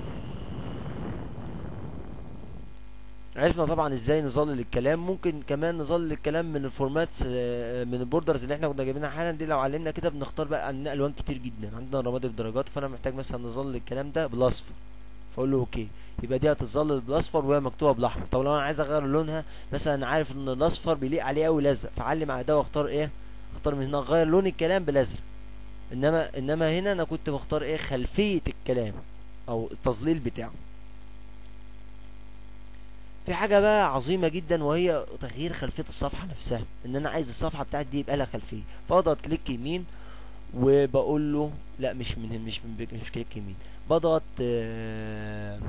عرفنا طبعا ازاي نظلل الكلام ممكن كمان نظلل الكلام من الفورماتس من البوردرز اللي احنا كنا جايبينها حالا دي لو علمنا كده بنختار بقى عندنا الوان كتير جدا عندنا رمادي بدرجات فانا محتاج مثلا نظلل الكلام ده بالاصفر فاقول له اوكي يبقى دي هتظلل بالاصفر وهي مكتوبه بالاحمر طب لو انا عايز اغير لونها مثلا عارف ان الاصفر بيليق عليه قوي الازرق فاعلم على ده واختار ايه اختار من هنا اغير لون الكلام بالازرق انما انما هنا انا كنت بختار ايه خلفيه الكلام او التظليل بتاعه في حاجة بقى عظيمة جدا وهي تغيير خلفية الصفحة نفسها ان انا عايز الصفحة بتاعتي دي يبقى لها خلفية فاضغط كليك يمين وبقول له لا مش من مش من مش كليك يمين بضغط آه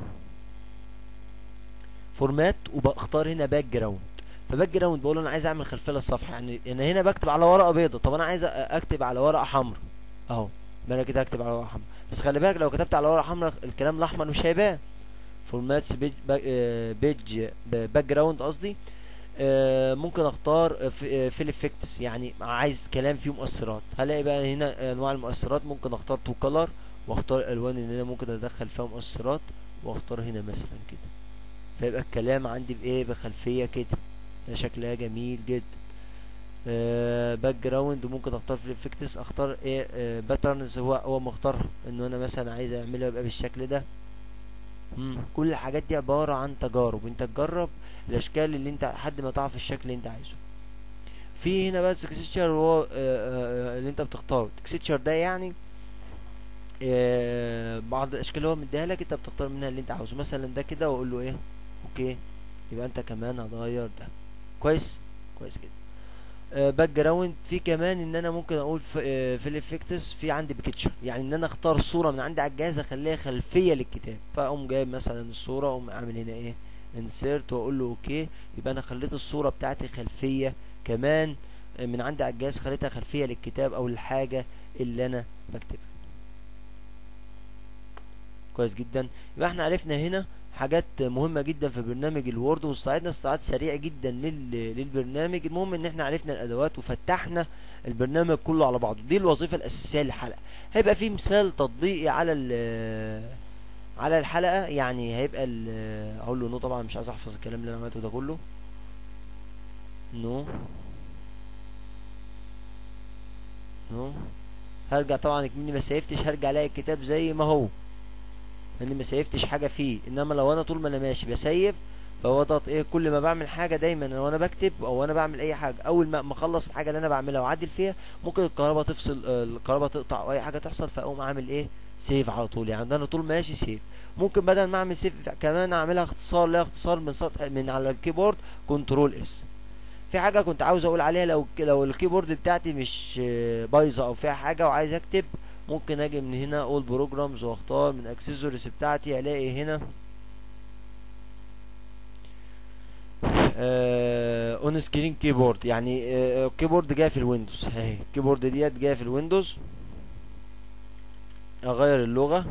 فورمات وبختار هنا باك جراوند فباك جراوند بقول انا عايز اعمل خلفيه للصفحه يعني انا هنا بكتب على ورقه بيضه طب انا عايز اكتب على ورقه حمراء اهو يبقى انا كده هكتب على ورقه حمراء بس خلي بالك لو كتبت على ورقه حمراء الكلام الاحمر مش هيبان فورماتس بيج بيج باك جراوند قصدي آه ممكن اختار فيل افكتس يعني عايز كلام فيه مؤثرات هلاقي بقى هنا انواع المؤثرات ممكن اختار تو كلر واختار الالوان اللي انا ممكن ادخل فيها مؤثرات واختار هنا مثلا كده فيبقى الكلام عندي بايه بخلفيه كده ده شكلها جميل جدا آه باك جراوند ممكن اختار في الافكتس اختار ايه آه باترنز هو هو مختارها انه انا مثلا عايز اعملها يبقى بالشكل ده مم. كل الحاجات دي عبارة عن تجارب انت تجرب الاشكال اللي انت لحد ما تعرف الشكل اللي انت عايزه في هنا بقى تكستشر هو آه آه اللي انت بتختاره تكستشر ده يعني آه بعض الاشكال اللي هو مديها لك انت بتختار منها اللي انت عاوزه مثلا ده كده واقول له ايه اوكي يبقى انت كمان هتغير ده كويس كويس كده آه باك جراوند في كمان ان انا ممكن اقول في, آه في الافكتس في عندي بيكتشر يعني ان انا اختار صوره من عندي على الجهاز اخليها خلفيه للكتاب فاقوم جايب مثلا الصوره اقوم اعمل هنا ايه انسيرت واقول له اوكي يبقى انا خليت الصوره بتاعتي خلفيه كمان من عندي على الجهاز خليتها خلفيه للكتاب او الحاجه اللي انا بكتبها كويس جدا يبقى احنا عرفنا هنا حاجات مهمة جدا في برنامج الوورد واستعدنا استعداد سريع جدا لل... للبرنامج المهم ان احنا عرفنا الادوات وفتحنا البرنامج كله على بعضه دي الوظيفة الاساسية للحلقة هيبقى في مثال تطبيقي على ال... على الحلقة يعني هيبقى ال... اقول له نو طبعا مش عايز احفظ الكلام اللي انا عملته ده كله نو نو هرجع طبعا مني ما سيفتش هرجع الاقي الكتاب زي ما هو لاني ما سيفتش حاجه فيه انما لو انا طول ما انا ماشي بسيف فهو ده ايه كل ما بعمل حاجه دايما لو انا بكتب او انا بعمل اي حاجه اول ما ما اخلص الحاجه اللي انا بعملها واعدل فيها ممكن الكهرباء تفصل آه، الكهرباء تقطع او اي حاجه تحصل فاقوم اعمل ايه سيف على طول يعني انا طول ماشي سيف ممكن بدل ما اعمل سيف كمان اعملها اختصار لا اختصار من سطح من على الكيبورد كنترول اس في حاجه كنت عاوز اقول عليها لو لو الكيبورد بتاعتي مش آه، بايظه او فيها حاجه وعايز اكتب ممكن اجي من هنا اول بروجرامز واختار من اكسسوارز بتاعتي الاقي هنا اون سكرين كيبورد يعني آه، كيبورد جاي في الويندوز اهي الكيبورد ديت جايه في الويندوز اغير اللغه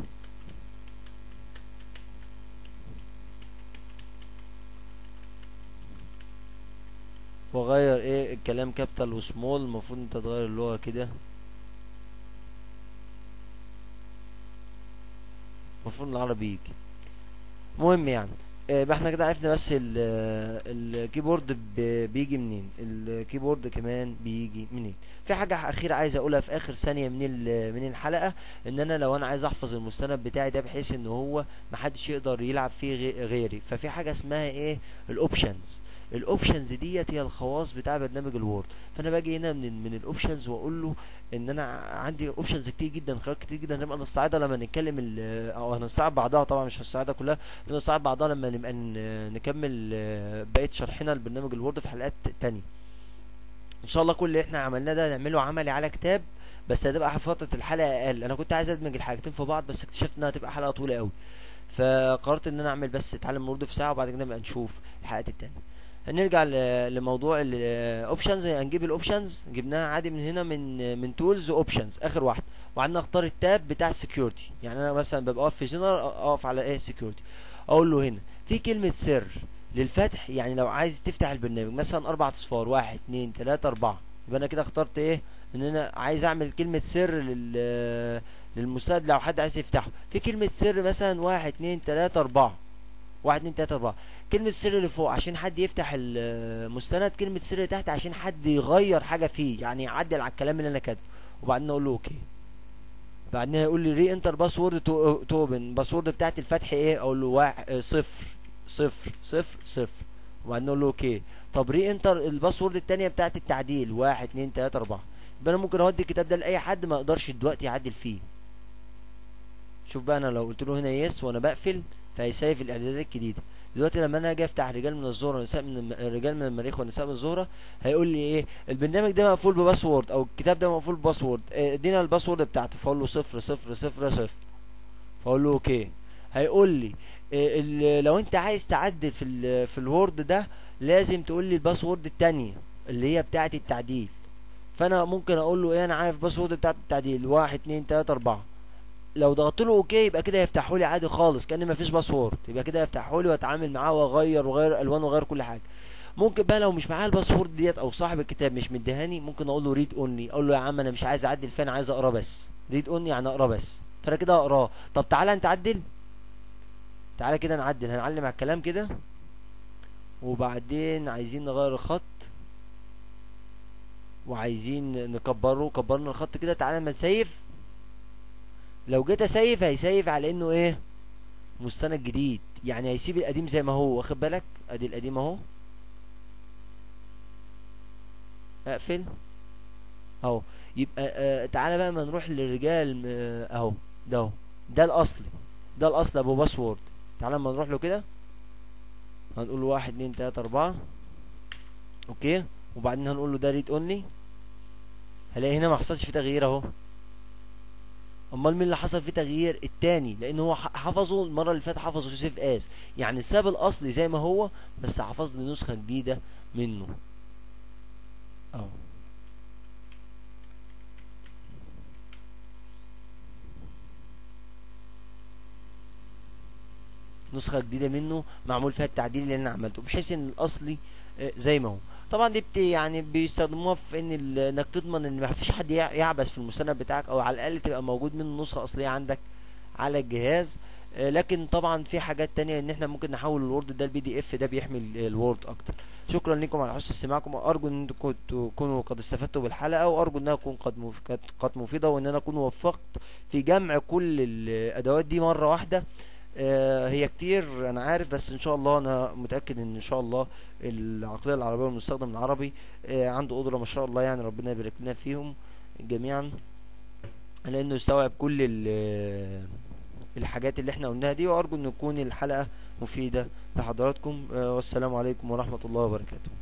واغير ايه الكلام كابيتال وسمول المفروض انت تغير اللغه كده المفروض العربي يجي مهم يعني آه، يبقى احنا كده عرفنا بس ال- الكيبورد ب- بيجي منين الكيبورد كمان بيجي منين في حاجة أخيرة عايز أقولها في آخر ثانية من ال- من الحلقة إن أنا لو أنا عايز أحفظ المستند بتاعي ده بحيث إن هو محدش يقدر يلعب فيه غي- غيري ففي حاجة اسمها إيه الأوبشنز الاوبشنز ديت هي الخواص بتاع برنامج الوورد فانا باجي هنا من من الاوبشنز واقول له ان انا عندي اوبشنز كتير جدا خيارات كتير جدا هنبقى نستعرضها لما نتكلم ال- او هنستعرض بعضها طبعا مش هنستعرضها كلها نستعرض بعضها لما نبقى ن- نكمل آه، بقيه شرحنا لبرنامج الوورد في حلقات تانية ان شاء الله كل اللي احنا عملناه ده نعمله عملي على كتاب بس هتبقى فتره الحلقه اقل انا كنت عايز ادمج الحاجتين في بعض بس اكتشفت انها هتبقى حلقه طويله قوي فقررت ان انا اعمل بس اتعلم الوورد في ساعه وبعد كده نبقى نشوف الحلقات التانية هنرجع ل- لموضوع الاوبشنز هنجيب الاوبشنز جبناها عادي من هنا من من تولز اوبشنز اخر واحده وبعدين اختار التاب بتاع السكيورتي يعني انا مثلا ببقى واقف في جنرال اقف على ايه سكيورتي اقول له هنا في كلمه سر للفتح يعني لو عايز تفتح البرنامج مثلا اربع اصفار واحد اتنين تلاته اربعه يبقى انا كده اخترت ايه ان انا عايز اعمل كلمه سر لل للمستند لو حد عايز يفتحه في كلمه سر مثلا واحد اتنين تلاته اربعه واحد اتنين تلاته اربعه كلمة سر اللي فوق عشان حد يفتح المستند كلمة سر اللي تحت عشان حد يغير حاجة فيه يعني يعدل على الكلام اللي انا كاتبه وبعدين اقول له اوكي بعدين هيقول لي ري انتر باسورد تو اوبن الباسورد بتاعت الفتح ايه اقول له واحد اه، صفر صفر صفر صفر وبعدين اقول له اوكي طب ري انتر الباسورد التانية بتاعت التعديل واحد اتنين تلاتة اربعة يبقى انا ممكن اودي الكتاب ده لاي حد ما يقدرش دلوقتي يعدل فيه شوف بقى انا لو قلت له هنا يس وانا بقفل فهيسيف الاعدادات الجديده دلوقتي لما انا اجي افتح رجال من الزهره ونساء من الم... رجال من المريخ ونساء من الزهره هيقول لي ايه البرنامج ده مقفول بباسورد او الكتاب ده مقفول بباسورد اه، ادينا الباسورد بتاعته فاقول له صفر صفر صفر صفر فاقول له اوكي هيقول لي اه، ال- لو انت عايز تعدل في ال... في الوورد ده لازم تقول لي الباسورد التانية اللي هي بتاعه التعديل فانا ممكن اقول له ايه انا عارف الباسورد بتاعه التعديل واحد اتنين تلاته اربعه لو ضغطت له اوكي يبقى كده يفتحوا لي عادي خالص كان مفيش باسورد يبقى كده يفتحوا لي واتعامل معاه واغير واغير الوان واغير كل حاجه ممكن بقى لو مش معايا الباسورد ديت او صاحب الكتاب مش مديهاني ممكن اقول له ريد اونلي اقول له يا عم انا مش عايز اعدل فيه انا عايز اقراه بس ريد اونلي يعني اقراه بس فانا كده اقراه طب تعالى انت عدل تعالى كده نعدل هنعلم على الكلام كده وبعدين عايزين نغير الخط وعايزين نكبره كبرنا الخط كده تعالى ما نسيف لو جيت اسيف هيسيف على انه ايه مستند جديد يعني هيسيب القديم زي ما هو واخد بالك ادي القديم اهو اقفل اهو يبقى آه تعالى بقى ما نروح للرجال آه، اهو ده اهو ده الاصلي ده الاصل ابو باسورد تعالى ما نروح له كده هنقول له واحد اتنين تلاته اربعه اوكي وبعدين هنقول له ده ريد اونلي هلاقي هنا ما حصلش فيه تغيير اهو امال مين اللي حصل فيه تغيير التاني لان هو ح- حفظه المره اللي فاتت حفظه سيف اس يعني ساب الاصلي زي ما هو بس حفظ لي نسخه جديده منه اهو نسخه جديده منه معمول فيها التعديل اللي انا عملته بحيث ان الاصلي آه، زي ما هو طبعا دي بت يعني بيستخدموها في ان ال- انك تضمن ان ما فيش حد يع- يعبث في المستند بتاعك او على الاقل تبقى موجود منه نسخه اصليه عندك على الجهاز آه، لكن طبعا في حاجات تانية ان احنا ممكن نحول الوورد ده البي دي اف ده بيحمل الوورد اكتر شكرا لكم على حسن استماعكم وارجو ان انتم كنتوا- تكونوا قد استفدتوا بالحلقه وارجو انها تكون قد مف- كانت قد مفيده وان انا اكون وفقت في جمع كل الادوات دي مره واحده آه، هي كتير انا عارف بس ان شاء الله انا متاكد ان ان شاء الله العقليه العربيه والمستخدم العربي آه، عنده قدره ما شاء الله يعني ربنا يبارك لنا فيهم جميعا لانه يستوعب كل ال- الحاجات اللي احنا قلناها دي وارجو ان تكون الحلقه مفيده لحضراتكم آه، والسلام عليكم ورحمه الله وبركاته